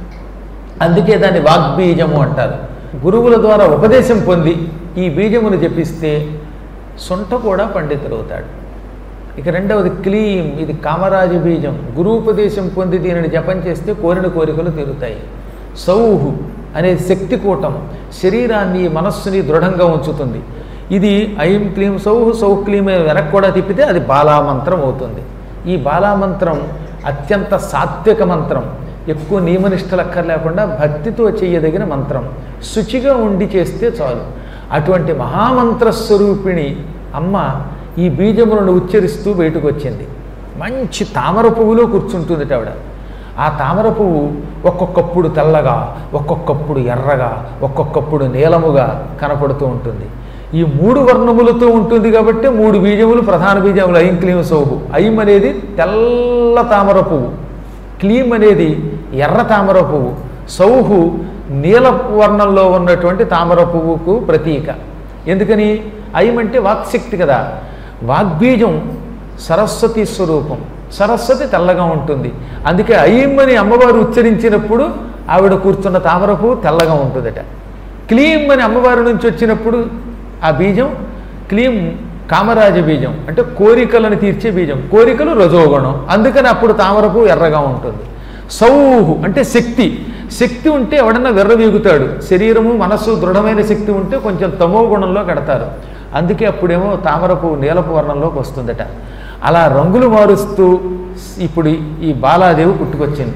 Speaker 1: అందుకే దాన్ని వాగ్బీజము అంటారు గురువుల ద్వారా ఉపదేశం పొంది ఈ బీజమును జపిస్తే సొంట కూడా పండితుడవుతాడు ఇక రెండవది క్లీం ఇది కామరాజు బీజం గురూపదేశం పొంది దీనిని జపం చేస్తే కోరిన కోరికలు తీరుతాయి సౌహు అనే శక్తి కూటం శరీరాన్ని మనస్సుని దృఢంగా ఉంచుతుంది ఇది ఐం క్లీం సౌహు సౌహ్ క్లీం అని వెనక్కి కూడా తిప్పితే అది బాలామంత్రం అవుతుంది ఈ బాలామంత్రం అత్యంత సాత్విక మంత్రం ఎక్కువ నియమనిష్టలు లేకుండా భక్తితో చేయదగిన మంత్రం శుచిగా ఉండి చేస్తే చాలు అటువంటి మహామంత్ర స్వరూపిణి అమ్మ ఈ బీజములను ఉచ్చరిస్తూ బయటకు వచ్చింది మంచి తామర పువ్వులో కూర్చుంటుంది ఆవిడ ఆ తామర పువ్వు ఒక్కొక్కప్పుడు తెల్లగా ఒక్కొక్కప్పుడు ఎర్రగా ఒక్కొక్కప్పుడు నీలముగా కనపడుతూ ఉంటుంది ఈ మూడు వర్ణములతో ఉంటుంది కాబట్టి మూడు బీజములు ప్రధాన బీజములు ఐం క్లీం సౌహు ఐం అనేది తెల్ల తామర పువ్వు క్లీం అనేది ఎర్ర తామర పువ్వు సౌహు నీల వర్ణంలో ఉన్నటువంటి తామర పువ్వుకు ప్రతీక ఎందుకని ఐం అంటే వాక్శక్తి కదా వాగ్బీజం సరస్వతి స్వరూపం సరస్వతి తెల్లగా ఉంటుంది అందుకే ఐం అని అమ్మవారు ఉచ్చరించినప్పుడు ఆవిడ కూర్చున్న తామర పువ్వు తెల్లగా ఉంటుందట క్లీం అని అమ్మవారి నుంచి వచ్చినప్పుడు ఆ బీజం క్లీం కామరాజ బీజం అంటే కోరికలను తీర్చే బీజం కోరికలు రజోగుణం అందుకని అప్పుడు తామరపు ఎర్రగా ఉంటుంది సౌహు అంటే శక్తి శక్తి ఉంటే ఎవడన్నా వెర్రవీగుతాడు శరీరము మనస్సు దృఢమైన శక్తి ఉంటే కొంచెం తమో గుణంలో కడతారు అందుకే అప్పుడేమో తామరపు నీలపు వర్ణంలోకి వస్తుందట అలా రంగులు మారుస్తూ ఇప్పుడు ఈ బాలాదేవి పుట్టుకొచ్చింది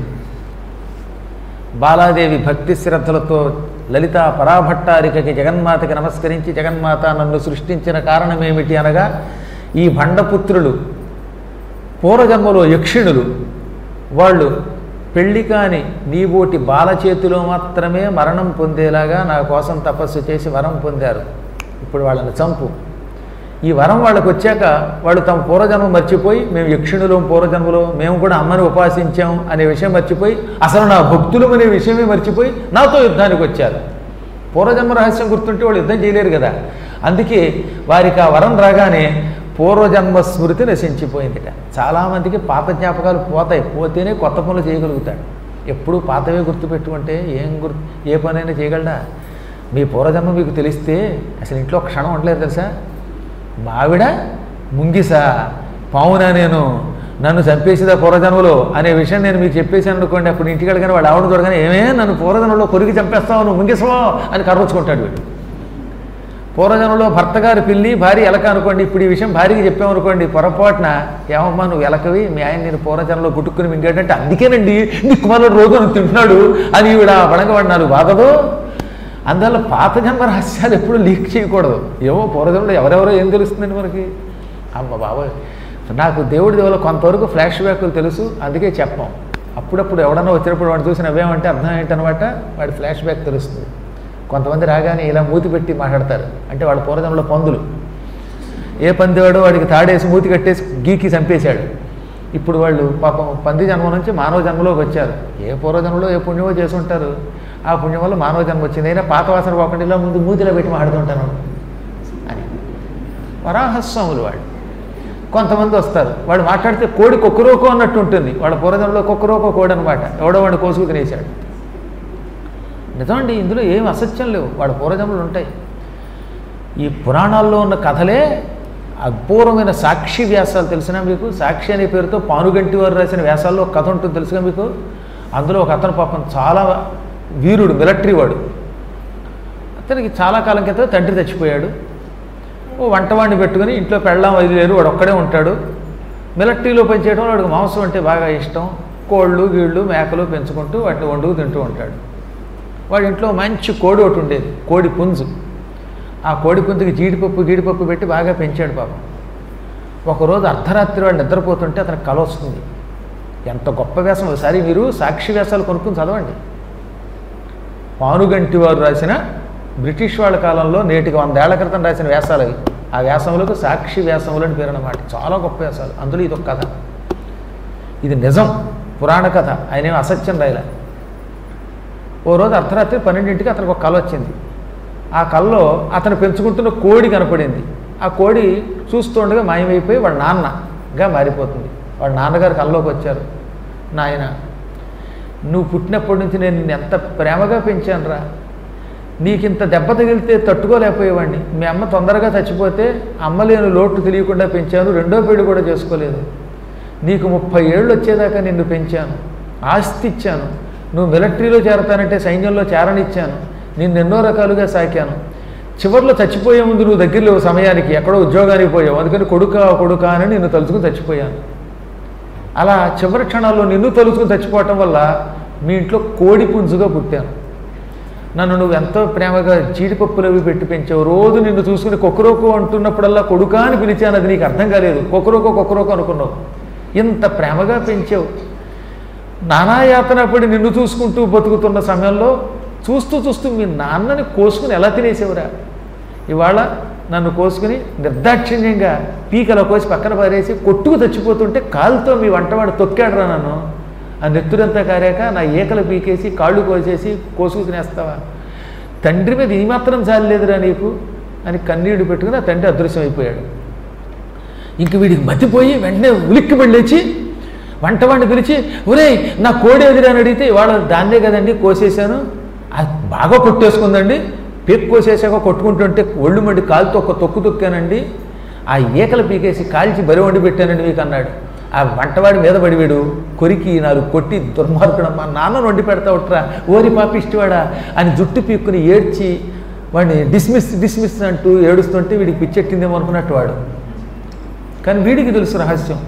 Speaker 1: బాలాదేవి భక్తి శ్రద్ధలతో లలిత పరాభట్టారికకి జగన్మాతకి నమస్కరించి జగన్మాత నన్ను సృష్టించిన కారణమేమిటి అనగా ఈ భండపుత్రులు పూర్వజన్మలో యక్షిణులు వాళ్ళు పెళ్లి కాని నీబోటి బాల చేతిలో మాత్రమే మరణం పొందేలాగా నా కోసం తపస్సు చేసి వరం పొందారు ఇప్పుడు వాళ్ళని చంపు ఈ వరం వాళ్ళకి వచ్చాక వాళ్ళు తమ పూర్వజన్మ మర్చిపోయి మేము యక్షిణులు పూర్వజన్మలో మేము కూడా అమ్మని ఉపాసించాం అనే విషయం మర్చిపోయి అసలు నా భక్తులు అనే విషయమే మర్చిపోయి నాతో యుద్ధానికి వచ్చారు పూర్వజన్మ రహస్యం గుర్తుంటే వాళ్ళు యుద్ధం చేయలేరు కదా అందుకే వారికి ఆ వరం రాగానే పూర్వజన్మ స్మృతి నశించిపోయిందిట చాలామందికి పాత జ్ఞాపకాలు పోతాయి పోతేనే కొత్త పనులు చేయగలుగుతాడు ఎప్పుడు పాతవే గుర్తుపెట్టుకుంటే ఏం గుర్తు ఏ పనైనా చేయగలడా మీ పూర్వజన్మ మీకు తెలిస్తే అసలు ఇంట్లో ఒక క్షణం ఉండలేదు తెలుసా మావిడ ముంగిసా పావునా నేను నన్ను చంపేసిందా పూర్వజన్మలో అనే విషయం నేను మీకు చెప్పేసాను అనుకోండి అప్పుడు ఇంటికి వెళ్ళగానే వాడు ఆవిడ చూడగానే ఏమే నన్ను పూర్వజన్మలో కొరికి చంపేస్తావు నువ్వు ముంగిసవో అని కర్రొచ్చుకుంటాడు వీడు పూర్వజన్మలో భర్త గారు పిల్లి భార్య ఎలక అనుకోండి ఇప్పుడు ఈ విషయం భార్యకి చెప్పామనుకోండి పొరపాటున ఏమమ్మా నువ్వు ఎలకవి మీ ఆయన నేను పూర్వజన్మలో గుట్టుకుని మింగాడంటే అందుకేనండి దిక్కుమాల రోజు నువ్వు తింటున్నాడు అని ఈవిడ వడగవాడు నాలుగు బాధదో అందువల్ల పాత జన్మ రహస్యాలు ఎప్పుడు లీక్ చేయకూడదు ఏమో పూర్వజన్మలో ఎవరెవరో ఏం తెలుస్తుందండి మనకి అమ్మ బాబాయ్ నాకు దేవుడి దేవుల కొంతవరకు ఫ్లాష్ బ్యాక్లు తెలుసు అందుకే చెప్పాం అప్పుడప్పుడు ఎవడన్నా వచ్చినప్పుడు వాడు చూసి నవ్వేమంటే అర్థం ఏంటనమాట వాడి ఫ్లాష్ బ్యాక్ తెలుస్తుంది కొంతమంది రాగానే ఇలా మూతి పెట్టి మాట్లాడతారు అంటే వాళ్ళ పూర్వజన్మలో పందులు ఏ పందివాడు వాడికి తాడేసి మూతి కట్టేసి గీకి చంపేశాడు ఇప్పుడు వాళ్ళు పాపం పంది జన్మ నుంచి మానవ జన్మలోకి వచ్చారు ఏ పూర్వజన్మలో ఏ పుణ్యమో చేసుంటారు ఆ పుణ్యం వల్ల మానవ జన్మ వచ్చింది అయినా పాత వాసన పోకుండా ఇలా ముందు మూతిలో పెట్టి మాట్లాడుతుంటాను అని వరాహస్వాములు వాళ్ళు కొంతమంది వస్తారు వాడు మాట్లాడితే కోడి కుక్కరోకో అన్నట్టు ఉంటుంది వాళ్ళ పూర్వజన్మలో కుక్కరోకో కోడి అనమాట ఎవడో వాడిని కోసుకు తినేశాడు నిజమండి ఇందులో ఏం అసత్యం లేవు వాళ్ళ పూర్వజన్మలు ఉంటాయి ఈ పురాణాల్లో ఉన్న కథలే అపూర్వమైన సాక్షి వ్యాసాలు తెలిసినా మీకు సాక్షి అనే పేరుతో పానుగంటి వారు రాసిన వ్యాసాల్లో ఒక కథ ఉంటుంది తెలుసుగా మీకు అందులో ఒక అతను పాపం చాలా వీరుడు మిలిటరీ వాడు అతనికి చాలా కాలం క్రితం తండ్రి చచ్చిపోయాడు ఓ వంటవాడిని పెట్టుకుని ఇంట్లో పెళ్ళాం వదిలేరు వాడు ఒక్కడే ఉంటాడు మిలిటరీలో పనిచేయడం వాడికి మాంసం అంటే బాగా ఇష్టం కోళ్ళు గీళ్ళు మేకలు పెంచుకుంటూ వాటిని వండుకు తింటూ ఉంటాడు వాడి ఇంట్లో మంచి కోడి ఒకటి ఉండేది కోడి పుంజు ఆ కోడి పుంజుకి జీడిపప్పు గీడిపప్పు పెట్టి బాగా పెంచాడు పాపం ఒకరోజు అర్ధరాత్రి వాడు నిద్రపోతుంటే అతనికి కల వస్తుంది ఎంత గొప్ప వ్యాసం ఒకసారి మీరు సాక్షి వ్యాసాలు కొనుక్కుని చదవండి పానుగంటి వారు రాసిన బ్రిటిష్ వాళ్ళ కాలంలో నేటికి వందేళ్ల క్రితం రాసిన వ్యాసాలు అవి ఆ వ్యాసములకు సాక్షి వ్యాసములు అని పేరు అన్నమాట చాలా గొప్ప వ్యాసాలు అందులో ఇది ఒక కథ ఇది నిజం పురాణ కథ ఆయన ఏం అసత్యం రాయలే ఓ రోజు అర్ధరాత్రి పన్నెండింటికి అతనికి ఒక కళ వచ్చింది ఆ కళలో అతను పెంచుకుంటున్న కోడి కనపడింది ఆ కోడి చూస్తుండగా మాయమైపోయి వాళ్ళ నాన్నగా మారిపోతుంది వాళ్ళ నాన్నగారు కళ్ళలోకి వచ్చారు నాయన నువ్వు పుట్టినప్పటి నుంచి నేను నిన్ను ఎంత ప్రేమగా పెంచానురా నీకింత దెబ్బ తగిలితే తట్టుకోలేకపోయేవాడిని మీ అమ్మ తొందరగా చచ్చిపోతే అమ్మ లేని లోటు తెలియకుండా పెంచాను రెండో పెళ్లి కూడా చేసుకోలేదు నీకు ముప్పై ఏళ్ళు వచ్చేదాకా నిన్ను పెంచాను ఆస్తి ఇచ్చాను నువ్వు మిలిటరీలో చేరతానంటే సైన్యంలో చేరనిచ్చాను నిన్ను ఎన్నో రకాలుగా సాకాను చివరిలో చచ్చిపోయే ముందు నువ్వు దగ్గర లేవు సమయానికి ఎక్కడో ఉద్యోగానికి పోయావు అందుకని కొడుక కొడుక అని నిన్ను తలుచుకుని చచ్చిపోయాను అలా చివరి క్షణాల్లో నిన్ను తలుచుకుని చచ్చిపోవటం వల్ల మీ ఇంట్లో కోడి పుంజుగా పుట్టాను నన్ను నువ్వు ఎంతో ప్రేమగా జీడిపప్పులు అవి పెట్టి పెంచావు రోజు నిన్ను చూసుకుని కొక్కరోకో అంటున్నప్పుడల్లా కొడుకా అని పిలిచాను అది నీకు అర్థం కాలేదు కొక్కరోకో కొక్కరోకో అనుకున్నావు ఇంత ప్రేమగా పెంచావు నానాయాతన పడి నిన్ను చూసుకుంటూ బతుకుతున్న సమయంలో చూస్తూ చూస్తూ మీ నాన్నని కోసుకుని ఎలా తినేసేవురా ఇవాళ నన్ను కోసుకుని నిర్దాక్షిణ్యంగా పీకల కోసి పక్కన పారేసి కొట్టుకు చచ్చిపోతుంటే కాలుతో మీ వంటవాడు తొక్కాడురా నన్ను ఆ నెత్తురంతా కారాక నా ఏకలు పీకేసి కాళ్ళు కోసేసి కోసుకు తినేస్తావా తండ్రి మీద ఈ మాత్రం చాలేదురా నీకు అని కన్నీళ్లు పెట్టుకుని ఆ తండ్రి అదృశ్యం అయిపోయాడు ఇంక వీడికి మతిపోయి వెంటనే ఉలిక్కి వెళ్ళేచి వంటవాడిని పిలిచి ఒరేయ్ నా కోడి ఎదురు అని అడిగితే ఇవాళ దాన్నే కదండి కోసేశాను అది బాగా కొట్టేసుకుందండి పీక్ కోసేసాక కొట్టుకుంటుంటే ఒళ్ళు మండి కాలుతో ఒక తొక్కు తొక్కానండి ఆ ఈకలు పీకేసి కాల్చి బరి వండి పెట్టానండి మీకు అన్నాడు ఆ వంటవాడి మీద పడి వీడు కొరికి నాలుగు కొట్టి దుర్మార్గుడు మా నాన్న వండి పెడతా ఉట్రా ఓరి పాపిష్టివాడా అని జుట్టు పీక్కుని ఏడ్చి వాడిని డిస్మిస్ డిస్మిస్ అంటూ ఏడుస్తుంటే వీడికి పిచ్చెట్టిందేమో అనుకున్నట్టు వాడు కానీ వీడికి తెలుసు రహస్యం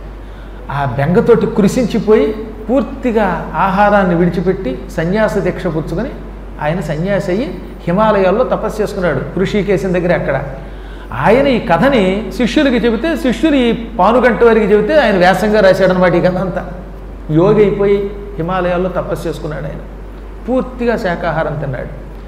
Speaker 1: ఆ బెంగతోటి కృషించిపోయి పూర్తిగా ఆహారాన్ని విడిచిపెట్టి సన్యాస దీక్ష పుచ్చుకొని ఆయన సన్యాసి అయ్యి హిమాలయాల్లో తపస్సు చేసుకున్నాడు ఋషికేశం దగ్గర అక్కడ ఆయన ఈ కథని శిష్యులకి చెబితే శిష్యులు ఈ పానుగంట వారికి చెబితే ఆయన వ్యాసంగా రాశాడనమాట ఈ కథ అంతా యోగి అయిపోయి హిమాలయాల్లో తపస్సు చేసుకున్నాడు ఆయన పూర్తిగా శాకాహారం తిన్నాడు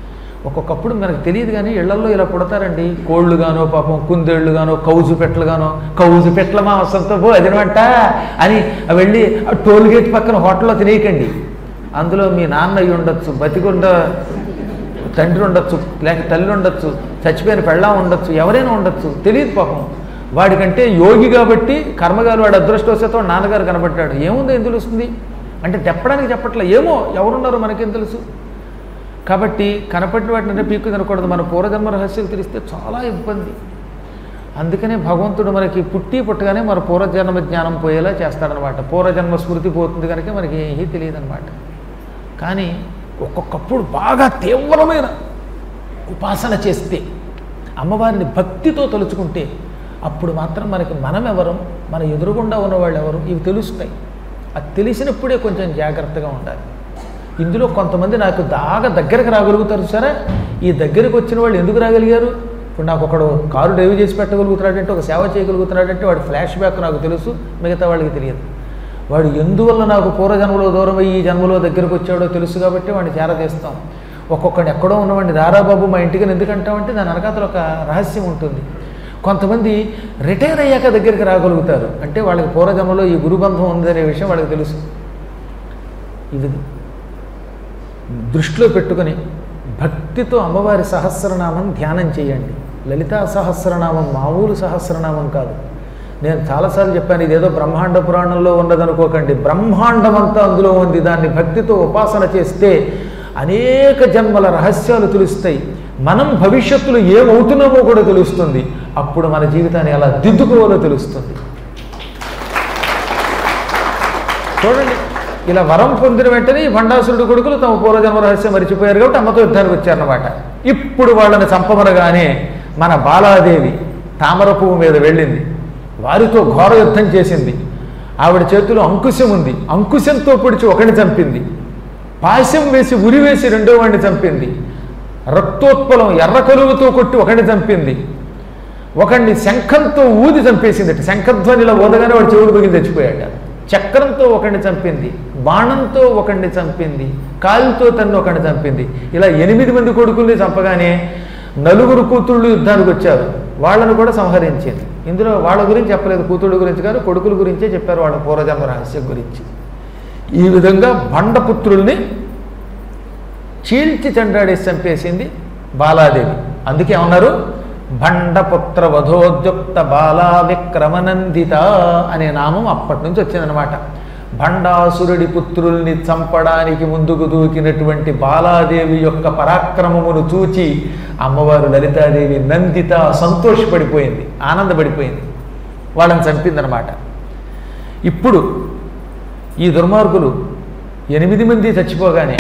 Speaker 1: ఒక్కొక్కప్పుడు మనకు తెలియదు కానీ ఇళ్లలో ఇలా పుడతారండి కోళ్ళు గానో పాపం కుందేళ్ళు గానో కౌజు పెట్టలు గానో కౌజు పెట్టల మాంసంతో పో అదినమాట అని వెళ్ళి ఆ టోల్ గేట్ పక్కన హోటల్లో తినేయకండి అందులో మీ నాన్న అయి ఉండొచ్చు బతికుండ తండ్రి ఉండొచ్చు లేక తల్లి ఉండొచ్చు చచ్చిపోయిన పెళ్ళాం ఉండొచ్చు ఎవరైనా ఉండొచ్చు తెలియదు పాపం వాడికంటే యోగి కాబట్టి కర్మగారు వాడి అదృష్టవశాతో నాన్నగారు కనబడ్డాడు ఏముందో ఏం తెలుస్తుంది అంటే చెప్పడానికి చెప్పట్లే ఏమో ఎవరున్నారో మనకేం తెలుసు కాబట్టి కనపడిన వాటిని పీక్కు తినకూడదు మన పూర్వజన్మ రహస్యాలు తెలిస్తే చాలా ఇబ్బంది అందుకనే భగవంతుడు మనకి పుట్టి పుట్టగానే మన పూర్వజన్మ జ్ఞానం పోయేలా చేస్తాడనమాట పూర్వజన్మ స్మృతి పోతుంది కనుక మనకి ఏమీ తెలియదు అనమాట కానీ ఒక్కొక్కప్పుడు బాగా తీవ్రమైన ఉపాసన చేస్తే అమ్మవారిని భక్తితో తలుచుకుంటే అప్పుడు మాత్రం మనకి మనం ఎవరం మన ఎదురుగుండా ఉన్నవాళ్ళు ఎవరు ఇవి తెలుస్తాయి అది తెలిసినప్పుడే కొంచెం జాగ్రత్తగా ఉండాలి ఇందులో కొంతమంది నాకు బాగా దగ్గరకు రాగలుగుతారు సరే ఈ దగ్గరకు వచ్చిన వాళ్ళు ఎందుకు రాగలిగారు ఇప్పుడు నాకు ఒకడు కారు డ్రైవ్ చేసి పెట్టగలుగుతున్నాడంటే ఒక సేవ చేయగలుగుతున్నాడంటే వాడి ఫ్లాష్ బ్యాక్ నాకు తెలుసు మిగతా వాళ్ళకి తెలియదు వాడు ఎందువల్ల నాకు పూర్వజన్మలో దూరం అయ్యి ఈ జన్మలో దగ్గరకు వచ్చాడో తెలుసు కాబట్టి వాడిని చేరదీస్తాం ఒక్కొక్కడు ఎక్కడో ఉన్నవాడిని రారాబాబు మా ఇంటికి ఎందుకంటామంటే దాని వెనకాతల ఒక రహస్యం ఉంటుంది కొంతమంది రిటైర్ అయ్యాక దగ్గరికి రాగలుగుతారు అంటే వాళ్ళకి పూర్వజన్మలో ఈ గురుబంధం ఉందనే విషయం వాళ్ళకి తెలుసు ఇది దృష్టిలో పెట్టుకొని భక్తితో అమ్మవారి సహస్రనామం ధ్యానం చేయండి లలితా సహస్రనామం మామూలు సహస్రనామం కాదు నేను చాలాసార్లు చెప్పాను ఇదేదో బ్రహ్మాండ పురాణంలో ఉన్నదనుకోకండి బ్రహ్మాండం అంతా అందులో ఉంది దాన్ని భక్తితో ఉపాసన చేస్తే అనేక జన్మల రహస్యాలు తెలుస్తాయి మనం భవిష్యత్తులో ఏమవుతున్నామో కూడా తెలుస్తుంది అప్పుడు మన జీవితాన్ని ఎలా దిద్దుకోవాలో తెలుస్తుంది చూడండి ఇలా వరం పొందిన వెంటనే ఈ భండాసురుడు కొడుకులు తమ పూర్వజన్మ రహస్యం మరిచిపోయారు కాబట్టి అమ్మతో యుద్ధానికి వచ్చారన్నమాట ఇప్పుడు వాళ్ళని చంపమనగానే మన బాలాదేవి తామర పువ్వు మీద వెళ్ళింది వారితో ఘోర యుద్ధం చేసింది ఆవిడ చేతిలో అంకుశం ఉంది అంకుశంతో పొడిచి ఒకడిని చంపింది పాశం వేసి ఉరి వేసి రెండో వాడిని చంపింది రక్తోత్పలం ఎర్ర కలువుతో కొట్టి ఒకడిని చంపింది ఒకడిని శంఖంతో ఊది చంపేసింది శంఖధ్వనిలో ఊదగానే వాడు చెవుడు పొగిని తెచ్చిపోయాడు చక్రంతో ఒకడిని చంపింది బాణంతో ఒకడిని చంపింది కాలుతో తన్ను ఒకడిని చంపింది ఇలా ఎనిమిది మంది కొడుకుల్ని చంపగానే నలుగురు కూతుళ్ళు యుద్ధానికి వచ్చారు వాళ్ళను కూడా సంహరించింది ఇందులో వాళ్ళ గురించి చెప్పలేదు కూతుళ్ళ గురించి కానీ కొడుకుల గురించే చెప్పారు వాళ్ళ పూర్వజన్మ రహస్యం గురించి ఈ విధంగా బండపుత్రుల్ని చీల్చి చెండాడేసి చంపేసింది బాలాదేవి అందుకే ఏమన్నారు భండపుత్ర వధోద్యుక్త బాలా విక్రమనందిత అనే నామం అప్పటి నుంచి వచ్చిందనమాట భండాసురుడి పుత్రుల్ని చంపడానికి ముందుకు దూకినటువంటి బాలాదేవి యొక్క పరాక్రమమును చూచి అమ్మవారు లలితాదేవి నందిత సంతోషపడిపోయింది ఆనందపడిపోయింది వాళ్ళని చంపిందనమాట ఇప్పుడు ఈ దుర్మార్గులు ఎనిమిది మంది చచ్చిపోగానే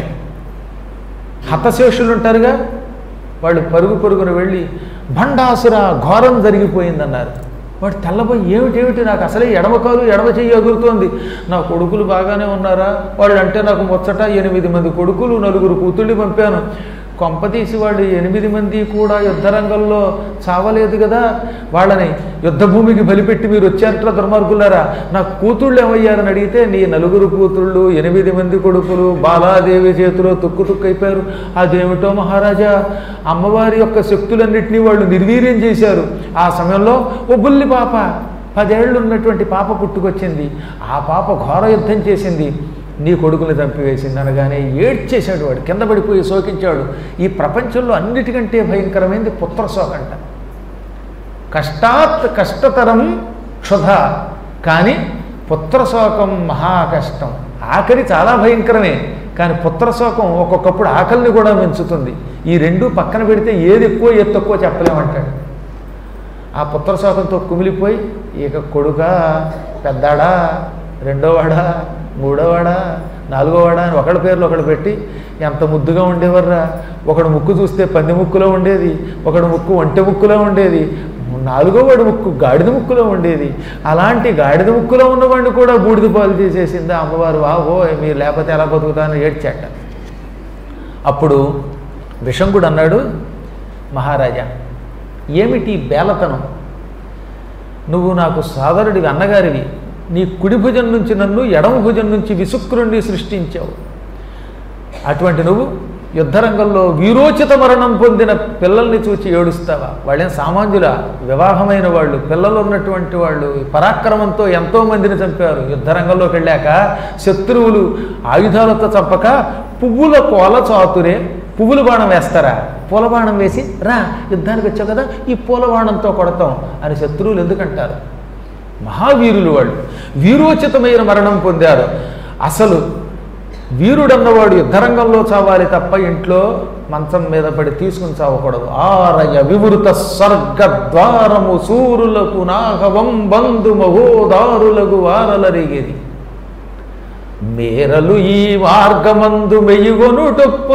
Speaker 1: హతశేషులు ఉంటారుగా వాళ్ళు పరుగు పరుగున వెళ్ళి భండాసుర ఘోరం జరిగిపోయిందన్నారు వాడు తెల్లబోయి ఏమిటేమిటి నాకు అసలే ఎడమకాలు ఎడమ చెయ్యి ఎగురుతోంది నా కొడుకులు బాగానే ఉన్నారా వాళ్ళు అంటే నాకు ముచ్చట ఎనిమిది మంది కొడుకులు నలుగురు కూతుళ్ళు పంపాను కొంపతీసి వాళ్ళు ఎనిమిది మంది కూడా యుద్ధరంగంలో చావలేదు కదా వాళ్ళని యుద్ధభూమికి బలిపెట్టి మీరు వచ్చారట్రా దుర్మార్గులారా నా కూతుళ్ళు ఏమయ్యారని అడిగితే నీ నలుగురు కూతుళ్ళు ఎనిమిది మంది కొడుకులు బాలాదేవి చేతిలో తుక్కు తుక్కు అయిపోయారు అదేమిటో మహారాజా అమ్మవారి యొక్క శక్తులన్నింటినీ వాళ్ళు నిర్వీర్యం చేశారు ఆ సమయంలో ఓ బుల్లి పాప పదేళ్ళు ఉన్నటువంటి పాప పుట్టుకొచ్చింది ఆ పాప ఘోర యుద్ధం చేసింది నీ కొడుకుని చంపివేసింది అనగానే ఏడ్చేశాడు వాడు కింద పడిపోయి శోకించాడు ఈ ప్రపంచంలో అన్నిటికంటే భయంకరమైనది పుత్రశోకంట కష్టాత్ కష్టతరం క్షుధ కానీ పుత్రశోకం మహా కష్టం ఆకలి చాలా భయంకరమే కానీ పుత్రశోకం ఒక్కొక్కప్పుడు ఆకలిని కూడా పెంచుతుంది ఈ రెండు పక్కన పెడితే ఏది ఎక్కువ ఏది తక్కువ చెప్పలేమంటాడు ఆ పుత్రశోకంతో కుమిలిపోయి ఇక కొడుక పెద్దాడా రెండోవాడా మూడోవాడా నాలుగోవాడా అని ఒకడి పేర్లు ఒకడు పెట్టి ఎంత ముద్దుగా ఉండేవర్రా ఒకడు ముక్కు చూస్తే పంది ముక్కులో ఉండేది ఒకడు ముక్కు ఒంటె ముక్కులో ఉండేది నాలుగో వాడి ముక్కు గాడిద ముక్కులో ఉండేది అలాంటి గాడిద ముక్కులో ఉన్నవాడిని కూడా బూడిద పాలు చేసేసింది అమ్మవారు వాహో మీరు లేకపోతే ఎలా బతుకుతానని ఏడ్చాట అప్పుడు విషంకుడు అన్నాడు మహారాజా ఏమిటి బేలతనం నువ్వు నాకు సాదరుడివి అన్నగారివి నీ కుడి భుజం నుంచి నన్ను ఎడమ భుజం నుంచి విసుక్రుణ్ణి సృష్టించావు అటువంటి నువ్వు యుద్ధరంగంలో వీరోచిత మరణం పొందిన పిల్లల్ని చూచి ఏడుస్తావా వాళ్ళేం సామాన్యుల వివాహమైన వాళ్ళు పిల్లలు ఉన్నటువంటి వాళ్ళు పరాక్రమంతో ఎంతో మందిని చంపారు యుద్ధరంగంలోకి వెళ్ళాక శత్రువులు ఆయుధాలతో చంపక పువ్వుల కోల చాతురే పువ్వుల బాణం వేస్తారా పూల బాణం వేసి రా యుద్ధానికి వచ్చావు కదా ఈ పూల బాణంతో కొడతాం అని శత్రువులు ఎందుకంటారు మహావీరులు వాళ్ళు వీరోచితమైన మరణం పొందారు అసలు వీరుడన్నవాడు యుద్ధరంగంలో చావాలి తప్ప ఇంట్లో మంచం మీద పడి తీసుకుని చావకూడదు ఆరయ వివృత స్వర్గ ద్వారము సూరులకు నాగవం బంధు మహోదారులకు వారలరిగేది మేరలు ఈ మార్గమందు మెయ్యుగొనుటొప్పు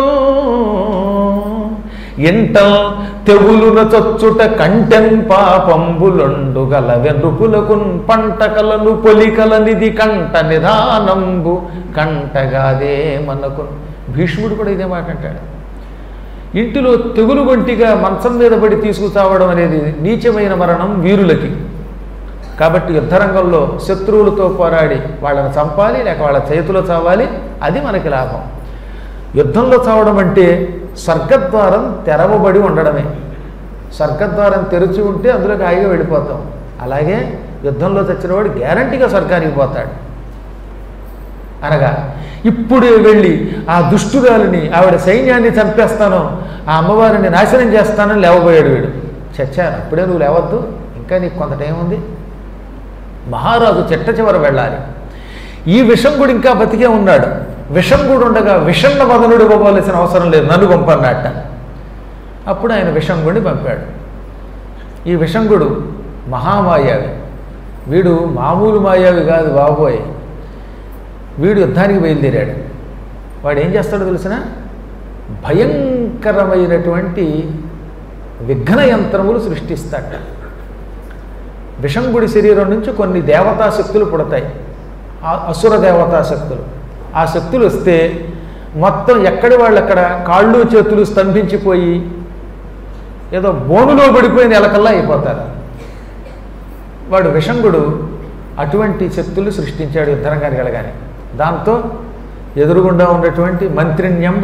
Speaker 1: ఇంట తెగులున చచ్చుట కంటెన్ పాపంబులొండు గల వెనుపులకున్ పంటకలను పొలికలనిది కంట నిధానంబు కంటగాదే మనకు భీష్ముడు కూడా ఇదే మాట అంటాడు ఇంటిలో తెగులు గొంటిగా మంచం మీద పడి తీసుకుచావడం అనేది నీచమైన మరణం వీరులకి కాబట్టి యుద్ధరంగంలో శత్రువులతో పోరాడి వాళ్ళని చంపాలి లేక వాళ్ళ చేతిలో చావాలి అది మనకి లాభం యుద్ధంలో చావడం అంటే స్వర్గద్వారం తెరవబడి ఉండడమే స్వర్గద్వారం తెరిచి ఉంటే అందులోకి హాయిగా వెళ్ళిపోతాం అలాగే యుద్ధంలో చచ్చినవాడు గ్యారంటీగా స్వర్గానికి పోతాడు అనగా ఇప్పుడు వెళ్ళి ఆ దుష్టురాలిని ఆవిడ సైన్యాన్ని చంపేస్తాను ఆ అమ్మవారిని నాశనం చేస్తానని లేవబోయాడు వీడు చచ్చాను అప్పుడే నువ్వు లేవద్దు ఇంకా నీకు కొంత టైం ఉంది మహారాజు చెట్ట చివర వెళ్ళాలి ఈ విషంగుడు ఇంకా బతికే ఉన్నాడు విషంగుడు ఉండగా విషన్న మదనుడు ఇవ్వవలసిన అవసరం లేదు నన్ను పంపన్నట్ట అప్పుడు ఆయన విషంగుడిని పంపాడు ఈ విషంగుడు మహామాయావి వీడు మామూలు మాయావి కాదు బాబోయ్ వీడు యుద్ధానికి బయలుదేరాడు వాడు ఏం చేస్తాడో తెలిసిన భయంకరమైనటువంటి విఘ్న యంత్రములు సృష్టిస్తాడ విషంగుడి శరీరం నుంచి కొన్ని దేవతా శక్తులు పుడతాయి ఆ అసుర దేవతా శక్తులు ఆ శక్తులు వస్తే మొత్తం ఎక్కడి వాళ్ళు అక్కడ కాళ్ళు చేతులు స్తంభించిపోయి ఏదో బోనులో పడిపోయిన ఎలకల్లా అయిపోతారు వాడు విషంగుడు అటువంటి శక్తులు సృష్టించాడు యుద్ధరంగానికి వెళ్ళగానే దాంతో ఎదురుగుండా ఉన్నటువంటి మంత్రిణ్యంబ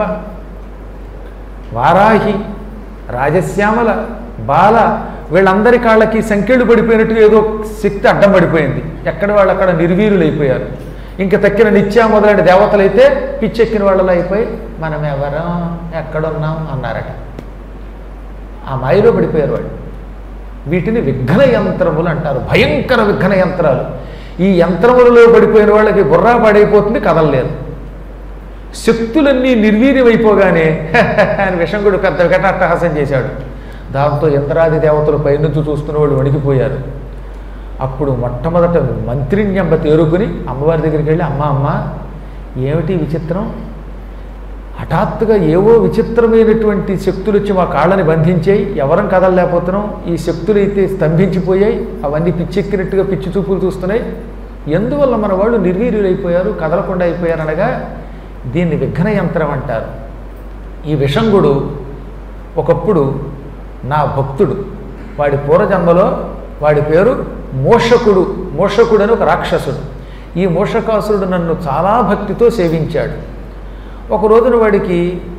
Speaker 1: వారాహి రాజశ్యామల బాల వీళ్ళందరి కాళ్ళకి సంఖ్యలు పడిపోయినట్టు ఏదో శక్తి అడ్డం పడిపోయింది ఎక్కడ వాళ్ళు అక్కడ నిర్వీరులు అయిపోయారు ఇంకా తక్కిన నిత్య మొదలైన దేవతలైతే పిచ్చెక్కిన వాళ్ళలో అయిపోయి మనం ఎవరం ఎక్కడున్నాం అన్నారట ఆ మాయలో పడిపోయారు వాళ్ళు వీటిని విఘ్న యంత్రములు అంటారు భయంకర విఘ్న యంత్రాలు ఈ యంత్రములలో పడిపోయిన వాళ్ళకి బుర్రా పడైపోతుంది కదలలేదు శక్తులన్నీ నిర్వీర్యమైపోగానే ఆయన విషంగుడు పెద్ద వికటాట్టహాసం చేశాడు దాంతో ఇంద్రాది దేవతలు పైనుంచి చూస్తున్న వాళ్ళు వణికిపోయారు అప్పుడు మొట్టమొదట మంత్రిణ్యంబ తేరుకుని అమ్మవారి దగ్గరికి వెళ్ళి అమ్మ అమ్మ ఏమిటి విచిత్రం హఠాత్తుగా ఏవో విచిత్రమైనటువంటి శక్తులు వచ్చి మా కాళ్ళని బంధించాయి ఎవరం కదలలేకపోతున్నాం ఈ శక్తులు అయితే స్తంభించిపోయాయి అవన్నీ పిచ్చెక్కినట్టుగా పిచ్చి చూపులు చూస్తున్నాయి ఎందువల్ల మన వాళ్ళు నిర్వీర్యులైపోయారు కదలకుండా అయిపోయారు అనగా దీన్ని విఘ్న యంత్రం అంటారు ఈ విషంగుడు ఒకప్పుడు నా భక్తుడు వాడి పూర్వజన్మలో వాడి పేరు మోషకుడు మోషకుడు అని ఒక రాక్షసుడు ఈ మోషకాసురుడు నన్ను చాలా భక్తితో సేవించాడు ఒక రోజున వాడికి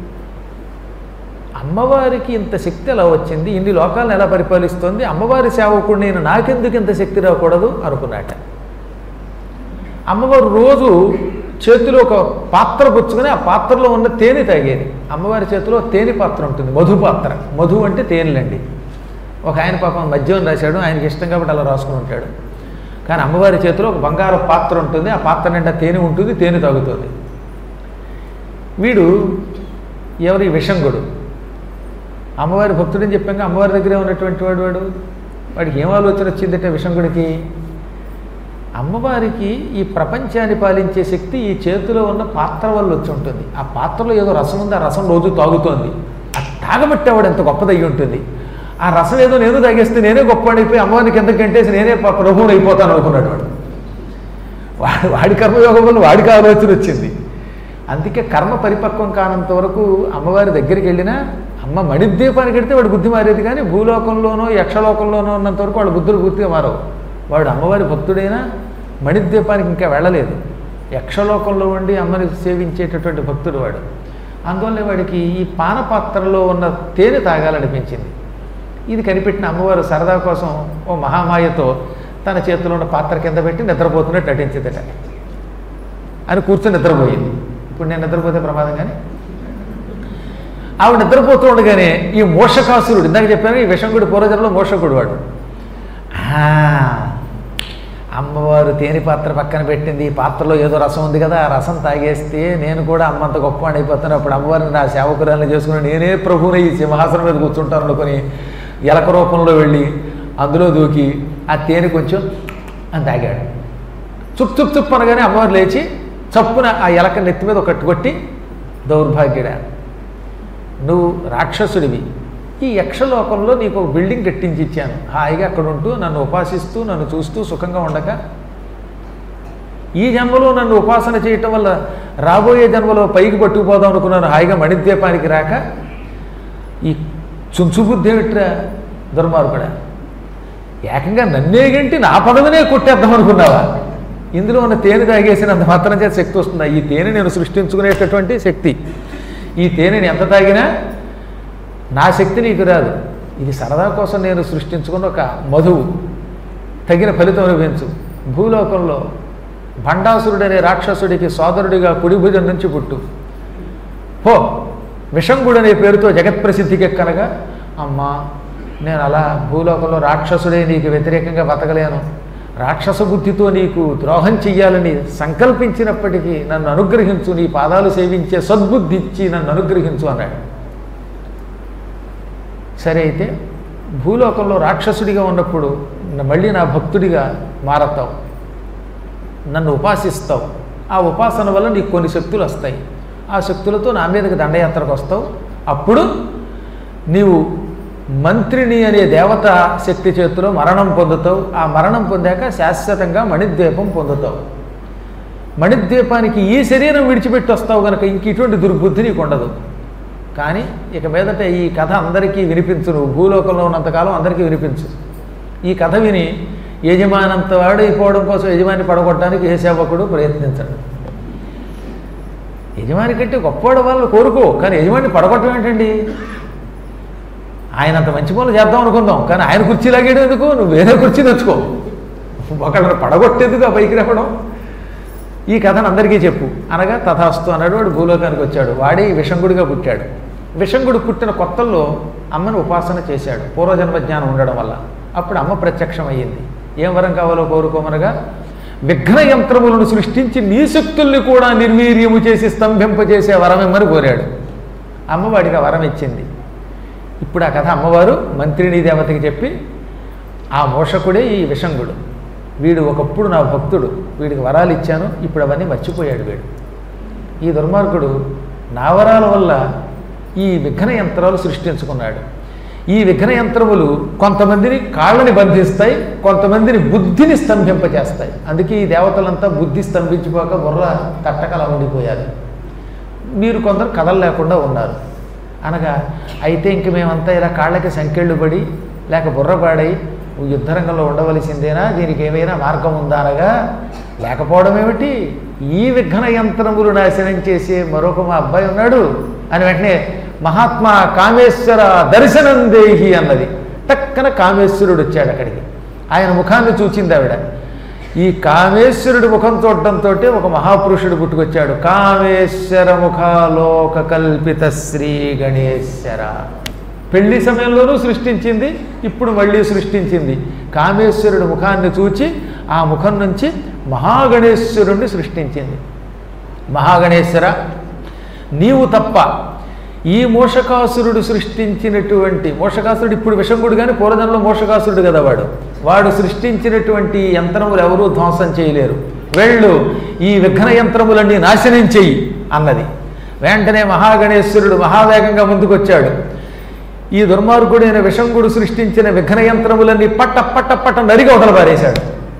Speaker 1: అమ్మవారికి ఇంత శక్తి ఎలా వచ్చింది ఇన్ని లోకాలను ఎలా పరిపాలిస్తుంది అమ్మవారి సేవకుడు నేను నాకెందుకు ఇంత శక్తి రాకూడదు అనుకున్నాట అమ్మవారు రోజు చేతిలో ఒక పాత్ర పుచ్చుకొని ఆ పాత్రలో ఉన్న తేనె తాగేది అమ్మవారి చేతిలో తేనె పాత్ర ఉంటుంది మధు పాత్ర మధు అంటే తేనెలండి ఒక ఆయన పాపం మద్యం రాశాడు ఆయనకి ఇష్టం కాబట్టి అలా రాసుకుని ఉంటాడు కానీ అమ్మవారి చేతిలో ఒక బంగారు పాత్ర ఉంటుంది ఆ పాత్ర నిండా తేనె ఉంటుంది తేనె తాగుతుంది వీడు ఎవరి విషంగుడు అమ్మవారి భక్తుడని చెప్పాక అమ్మవారి దగ్గరే ఉన్నటువంటి వాడు వాడు వాడికి ఏం ఆలోచన వచ్చిందంటే విషంగుడికి అమ్మవారికి ఈ ప్రపంచాన్ని పాలించే శక్తి ఈ చేతిలో ఉన్న పాత్ర వల్ల వచ్చి ఉంటుంది ఆ పాత్రలో ఏదో రసం ఉంది ఆ రసం రోజు తాగుతోంది ఆ తాగబట్టేవాడు ఎంత గొప్పదయ్యి ఉంటుంది ఆ రసం ఏదో నేను తాగేస్తే నేనే గొప్పవాడైపోయి అమ్మవారిని కింద కంటేసి నేనే ప- ప్రభువుని అయిపోతాను అనుకున్నాడు వాడు వాడి వాడి కర్మయోగం వల్ల వాడికి ఆలోచన వచ్చింది అందుకే కర్మ పరిపక్వం కానంత వరకు అమ్మవారి దగ్గరికి వెళ్ళినా అమ్మ మణిద్వీపానికి వెడితే వాడు బుద్ధి మారేది కానీ భూలోకంలోనో యక్షలోకంలోనో ఉన్నంత వరకు వాడు బుద్ధులు పూర్తిగా మారవు వాడు అమ్మవారి భక్తుడైనా మణిద్వీపానికి ఇంకా వెళ్ళలేదు యక్షలోకంలో ఉండి అమ్మని సేవించేటటువంటి భక్తుడు వాడు అందువల్ల వాడికి ఈ పాన పాత్రలో ఉన్న తేనె తాగాలనిపించింది ఇది కనిపెట్టిన అమ్మవారు సరదా కోసం ఓ మహామాయతో తన చేతిలో ఉన్న పాత్ర కింద పెట్టి నిద్రపోతున్నట్టు నటించిందట అని కూర్చొని నిద్రపోయింది ఇప్పుడు నేను నిద్రపోతే ప్రమాదం కానీ ఆవిడ నిద్రపోతూ ఉండగానే ఈ మోషకాసురుడు ఇందాక చెప్పాను ఈ విషంగుడి పూర్వజనంలో మోషకుడు వాడు ఆ, అమ్మవారు తేనె పాత్ర పక్కన పెట్టింది ఈ పాత్రలో ఏదో రసం ఉంది కదా ఆ రసం తాగేస్తే నేను కూడా అమ్మంత గొప్పవాడు అయిపోతాను అప్పుడు అమ్మవారిని నా సేవకురాలను చేసుకుని నేనే ప్రభువుని ఈ సింహాసనం మీద కూర్చుంటాను అనుకుని ఎలక రూపంలో వెళ్ళి అందులో దూకి ఆ తేనె కొంచెం అని తాగాడు చుప్ చుప్ చుప్ అనగానే అమ్మవారు లేచి చప్పున ఆ ఎలక నెత్తి మీద ఒకటి కొట్టి దౌర్భాగ్యుడా నువ్వు రాక్షసుడివి ఈ యక్షలోకంలో నీకు ఒక బిల్డింగ్ కట్టించి ఇచ్చాను హాయిగా అక్కడ ఉంటూ నన్ను ఉపాసిస్తూ నన్ను చూస్తూ సుఖంగా ఉండక ఈ జన్మలో నన్ను ఉపాసన చేయటం వల్ల రాబోయే జన్మలో పైకి పట్టుకుపోదాం అనుకున్నాను హాయిగా మణిద్వీపానికి రాక ఈ చుంచుబుద్ధి ఏమిట్రా దుర్మార్గుడా ఏకంగా నన్నే గంటి నా పదవినే కొట్టేద్దాం అనుకున్నావా ఇందులో ఉన్న తేనె తాగేసినంత మాత్రం చేత శక్తి వస్తుందా ఈ తేనె నేను సృష్టించుకునేటటువంటి శక్తి ఈ తేనెని ఎంత తాగినా నా శక్తి నీకు రాదు ఇది సరదా కోసం నేను సృష్టించుకున్న ఒక మధువు తగిన ఫలితం లభించు భూలోకంలో భండాసురుడనే రాక్షసుడికి సోదరుడిగా కుడి భుజం నుంచి పుట్టు హో విషంగుడు అనే పేరుతో జగత్ప్రసిద్ధికి ఎక్కనగా అమ్మా నేను అలా భూలోకంలో రాక్షసుడే నీకు వ్యతిరేకంగా బతకలేను రాక్షస బుద్ధితో నీకు ద్రోహం చెయ్యాలని సంకల్పించినప్పటికీ నన్ను అనుగ్రహించు నీ పాదాలు సేవించే సద్బుద్ధి ఇచ్చి నన్ను అనుగ్రహించు అన్నాడు సరే అయితే భూలోకంలో రాక్షసుడిగా ఉన్నప్పుడు న- మళ్ళీ నా భక్తుడిగా మారతావు నన్ను ఉపాసిస్తావు ఆ ఉపాసన వల్ల నీకు కొన్ని శక్తులు వస్తాయి ఆ శక్తులతో నా మీదకి దండయాత్రకు వస్తావు అప్పుడు నీవు మంత్రిని అనే దేవత శక్తి చేతిలో మరణం పొందుతావు ఆ మరణం పొందాక శాశ్వతంగా మణిద్వీపం పొందుతావు మణిద్వీపానికి ఈ శరీరం విడిచిపెట్టి వస్తావు కనుక ఇంక ఇటువంటి దుర్బుద్ధి నీకు ఉండదు కానీ ఇక మీదట ఈ కథ అందరికీ వినిపించు నువ్వు భూలోకంలో ఉన్నంతకాలం అందరికీ వినిపించు ఈ కథ విని యజమానంత వాడు అయిపోవడం కోసం యజమాని పడగొట్టడానికి ఏ సేవకుడు ప్రయత్నించడు యజమాని కంటే గొప్పవాడు వాళ్ళు కోరుకో కానీ యజమాని పడగొట్టడం ఏంటండి ఆయన అంత మంచి పనులు చేద్దాం అనుకుందాం కానీ ఆయన కుర్చీ లాగేయడం ఎందుకు నువ్వు వేరే కుర్చీ తెచ్చుకో ఒకళ్ళని పడగొట్టేందుకు ఆ పైకి రావడం ఈ కథను అందరికీ చెప్పు అనగా తథాస్తు అన్నాడు వాడు భూలోకానికి వచ్చాడు వాడే విషంగుడిగా పుట్టాడు విషంగుడు పుట్టిన కొత్తల్లో అమ్మను ఉపాసన చేశాడు పూర్వజన్మ జ్ఞానం ఉండడం వల్ల అప్పుడు అమ్మ ప్రత్యక్షం అయ్యింది ఏం వరం కావాలో కోరుకోమనగా విఘ్న యంత్రములను సృష్టించి నీ శక్తుల్ని కూడా నిర్వీర్యము చేసి స్తంభింపజేసే వరం ఇమ్మని కోరాడు అమ్మ వాడికి ఆ వరం ఇచ్చింది ఇప్పుడు ఆ కథ అమ్మవారు మంత్రిని దేవతకి చెప్పి ఆ మోషకుడే ఈ విషంగుడు వీడు ఒకప్పుడు నా భక్తుడు వీడికి వరాలు ఇచ్చాను ఇప్పుడు అవన్నీ మర్చిపోయాడు వీడు ఈ దుర్మార్గుడు నా వరాల వల్ల ఈ విఘ్న యంత్రాలు సృష్టించుకున్నాడు ఈ విఘ్న యంత్రములు కొంతమందిని కాళ్ళని బంధిస్తాయి కొంతమందిని బుద్ధిని స్తంభింపజేస్తాయి అందుకే ఈ దేవతలంతా బుద్ధి స్తంభించిపోక బుర్ర తట్టకలా ఉండిపోయారు మీరు కొందరు కథలు లేకుండా ఉన్నారు అనగా అయితే ఇంక మేమంతా ఇలా కాళ్ళకి సంకెళ్ళు పడి లేక బుర్రపాడై యుద్ధరంగంలో ఉండవలసిందేనా దీనికి ఏమైనా మార్గం ఉందా అనగా లేకపోవడం ఏమిటి ఈ విఘ్న యంత్రములు నాశనం చేసే మరొక మా అబ్బాయి ఉన్నాడు అని వెంటనే మహాత్మా కామేశ్వర దర్శనం దేహి అన్నది టక్కన కామేశ్వరుడు వచ్చాడు అక్కడికి ఆయన ముఖాన్ని చూచింది ఆవిడ ఈ కామేశ్వరుడి ముఖం చూడటంతో ఒక మహాపురుషుడు పుట్టుకొచ్చాడు కామేశ్వర ముఖాలోక కల్పిత శ్రీ గణేశ్వర పెళ్లి సమయంలోనూ సృష్టించింది ఇప్పుడు మళ్ళీ సృష్టించింది కామేశ్వరుడి ముఖాన్ని చూచి ఆ ముఖం నుంచి మహాగణేశ్వరుణ్ణి సృష్టించింది మహాగణేశ్వర నీవు తప్ప ఈ మోషకాసురుడు సృష్టించినటువంటి మోషకాసురుడు ఇప్పుడు విషంగుడు కానీ పూర్వజనంలో మోషకాసురుడు కదా వాడు వాడు సృష్టించినటువంటి యంత్రములు ఎవరూ ధ్వంసం చేయలేరు వెళ్ళు ఈ విఘ్న యంత్రములన్నీ నాశనం చెయ్యి అన్నది వెంటనే మహాగణేశ్వరుడు మహావేగంగా ముందుకొచ్చాడు ఈ దుర్మార్గుడైన విషంగుడు సృష్టించిన విఘ్న యంత్రములన్నీ పట్ట పట్ట పట్ట నరిగి అవతల పారేశాడు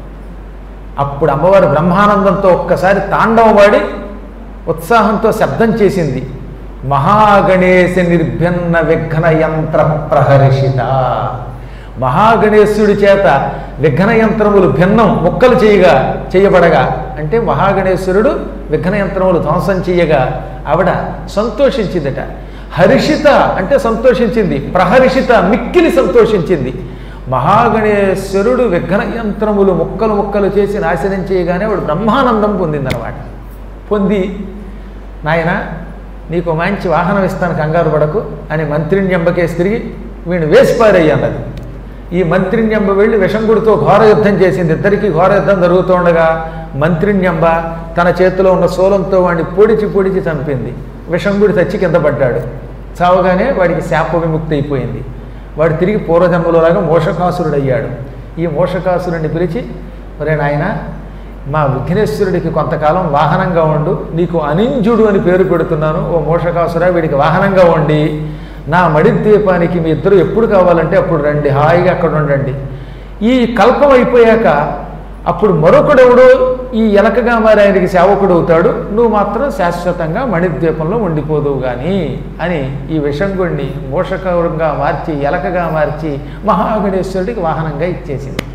Speaker 1: అప్పుడు అమ్మవారు బ్రహ్మానందంతో ఒక్కసారి తాండవమాడి ఉత్సాహంతో శబ్దం చేసింది మహాగణేశ నిర్భిన్న విఘ్న యంత్ర ప్రహర్షిత మహాగణేశుడి చేత విఘ్న యంత్రములు భిన్నం ముక్కలు చేయగా చేయబడగా అంటే మహాగణేశ్వరుడు విఘ్న యంత్రములు ధ్వంసం చేయగా ఆవిడ సంతోషించిందట హర్షిత అంటే సంతోషించింది ప్రహర్షిత మిక్కిలి సంతోషించింది మహాగణేశ్వరుడు విఘ్న యంత్రములు ముక్కలు ముక్కలు చేసి నాశనం చేయగానే వాడు బ్రహ్మానందం పొందిందనమాట పొంది నాయన నీకు మంచి వాహనం ఇస్తాను కంగారు పడకు అని మంత్రిణ్యంబకేసి తిరిగి వీణు వేసిపారయ్యి అన్నది ఈ మంత్రిణ్యంబ వెళ్ళి విషంగుడితో ఘోర యుద్ధం చేసింది ఇద్దరికి ఘోర యుద్ధం జరుగుతుండగా మంత్రిణ్యంబ తన చేతిలో ఉన్న శూలంతో వాడిని పొడిచి పొడిచి చంపింది విషంగుడి చచ్చి కింద పడ్డాడు చావగానే వాడికి శాప విముక్తి అయిపోయింది వాడు తిరిగి పూర్వజన్మలోలాగా మోషకాసురుడు అయ్యాడు ఈ మోషకాసురుడిని పిలిచి ఒరే నాయన మా విఘ్నేశ్వరుడికి కొంతకాలం వాహనంగా ఉండు నీకు అనింజుడు అని పేరు పెడుతున్నాను ఓ మోషకాసుర వీడికి వాహనంగా ఉండి నా మడిద్వీపానికి మీ ఇద్దరు ఎప్పుడు కావాలంటే అప్పుడు రండి హాయిగా అక్కడ ఉండండి ఈ కల్పం అయిపోయాక అప్పుడు మరొకడెవడో ఈ ఎలకగా మారి ఆయనకి సేవకుడు అవుతాడు నువ్వు మాత్రం శాశ్వతంగా మణిద్వీపంలో ఉండిపోదువు కానీ అని ఈ విషంగుణ్ణి మోషకంగా మార్చి ఎలకగా మార్చి మహాగణేశ్వరుడికి వాహనంగా ఇచ్చేసింది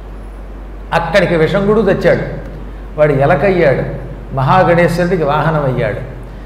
Speaker 1: అక్కడికి విషంగుడు తెచ్చాడు వాడు ఎలకయ్యాడు మహాగణేశ్వరుడికి వాహనం అయ్యాడు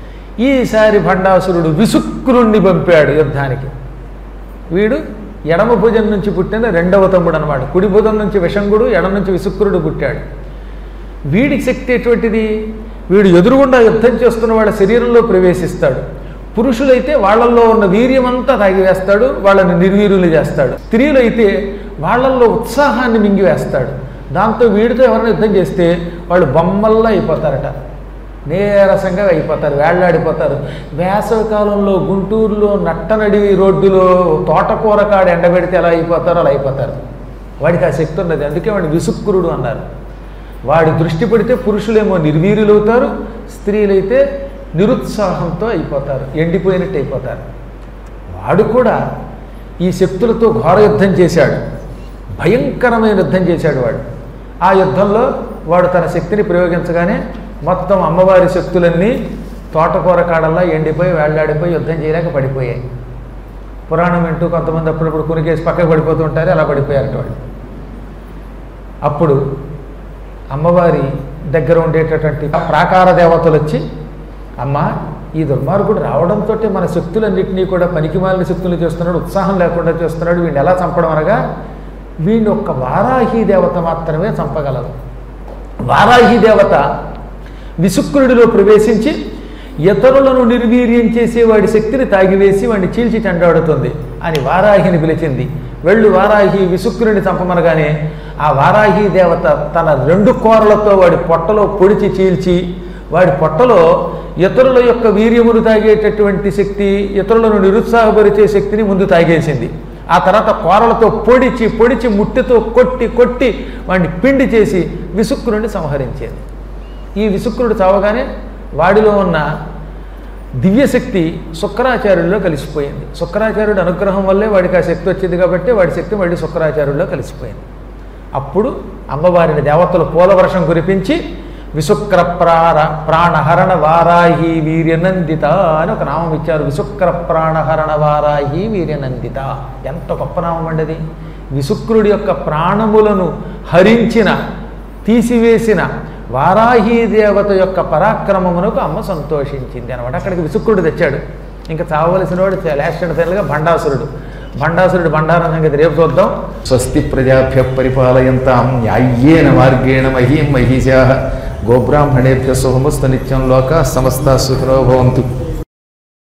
Speaker 1: ఈసారి భండాసురుడు విసుక్రుణ్ణి పంపాడు యుద్ధానికి వీడు ఎడమ భుజం నుంచి పుట్టిన రెండవ తమ్ముడు అనమాట కుడి భుజం నుంచి విషంగుడు ఎడమ నుంచి విసుక్రుడు పుట్టాడు వీడికి శక్తి ఎటువంటిది వీడు ఎదురుగుండా యుద్ధం చేస్తున్న వాళ్ళ శరీరంలో ప్రవేశిస్తాడు పురుషులైతే వాళ్ళల్లో ఉన్న వీర్యమంతా తాగివేస్తాడు వాళ్ళని నిర్వీర్యులు చేస్తాడు స్త్రీలైతే వాళ్ళల్లో ఉత్సాహాన్ని మింగివేస్తాడు దాంతో వీడితో ఎవరైనా యుద్ధం చేస్తే వాళ్ళు బొమ్మల్లా అయిపోతారట నీరసంగా అయిపోతారు వేళ్లాడిపోతారు వేసవి కాలంలో గుంటూరులో నట్టనడి రోడ్డులో తోటకూర కాడ ఎండబెడితే ఎలా అయిపోతారో అలా అయిపోతారు వాడికి ఆ శక్తి ఉన్నది అందుకే వాడిని విసుక్కురుడు అన్నారు వాడి దృష్టి పడితే పురుషులేమో నిర్వీర్యులు అవుతారు స్త్రీలైతే నిరుత్సాహంతో అయిపోతారు ఎండిపోయినట్టు అయిపోతారు వాడు కూడా ఈ శక్తులతో ఘోర యుద్ధం చేశాడు భయంకరమైన యుద్ధం చేశాడు వాడు ఆ యుద్ధంలో వాడు తన శక్తిని ప్రయోగించగానే మొత్తం అమ్మవారి శక్తులన్నీ తోటకూర కాడల్లా ఎండిపోయి వేళ్లాడిపోయి యుద్ధం చేయలేక పడిపోయాయి పురాణం వింటూ కొంతమంది అప్పుడప్పుడు కునికేసి పక్కకు పడిపోతూ ఉంటారు అలా పడిపోయారు వాళ్ళు అప్పుడు అమ్మవారి దగ్గర ఉండేటటువంటి ప్రాకార దేవతలు వచ్చి అమ్మ ఈ దుర్మార్గుడు రావడంతో మన శక్తులన్నింటినీ కూడా పనికిమాలిన శక్తులు చేస్తున్నాడు ఉత్సాహం లేకుండా చేస్తున్నాడు వీడిని ఎలా చంపడం అనగా వీడిని ఒక్క వారాహి దేవత మాత్రమే చంపగలదు వారాహి దేవత విసుక్రుడిలో ప్రవేశించి ఇతరులను నిర్వీర్యం చేసే వాడి శక్తిని తాగివేసి వాడిని చీల్చి చెండాడుతుంది అని వారాహిని పిలిచింది వెళ్ళు వారాహి విసుక్రుని చంపమనగానే ఆ వారాహి దేవత తన రెండు కోరలతో వాడి పొట్టలో పొడిచి చీల్చి వాడి పొట్టలో ఇతరుల యొక్క వీర్యమును తాగేటటువంటి శక్తి ఇతరులను నిరుత్సాహపరిచే శక్తిని ముందు తాగేసింది ఆ తర్వాత కోరలతో పొడిచి పొడిచి ముట్టితో కొట్టి కొట్టి వాడిని పిండి చేసి విసుక్రుడిని సంహరించేది ఈ విసుక్రుడు చావగానే వాడిలో ఉన్న దివ్యశక్తి శుక్రాచార్యుల్లో కలిసిపోయింది శుక్రాచార్యుడు అనుగ్రహం వల్లే వాడికి ఆ శక్తి వచ్చింది కాబట్టి వాడి శక్తి మళ్ళీ శుక్రాచార్యుల్లో కలిసిపోయింది అప్పుడు అమ్మవారిని దేవతలు పూలవర్షం కురిపించి విశుక్ర ప్రాణ ప్రాణహరణ వారాహి వీర్యనందిత అని ఒక నామం ఇచ్చారు విశుక్ర ప్రాణహరణ వారాహి వీర్యనందిత ఎంత గొప్ప నామం అండి అది విశుక్రుడి యొక్క ప్రాణములను హరించిన తీసివేసిన వారాహి దేవత యొక్క పరాక్రమమునకు అమ్మ సంతోషించింది అనమాట అక్కడికి విసుక్రుడు తెచ్చాడు ఇంకా చావలసిన వాడు లాస్ట్ అండ్ ఫైనల్గా భండాసురుడు భండాసురుడు బండారం సంగతి రేపు చూద్దాం స్వస్తి ప్రజాభ్య పరిపాలయంతాం న్యాయ్యేన మార్గేణ మహీం మహిషా గోబ్రాహ్మణేభ్య శుభమస్తు నిత్యం లోక సమస్త సుఖరో భవంతు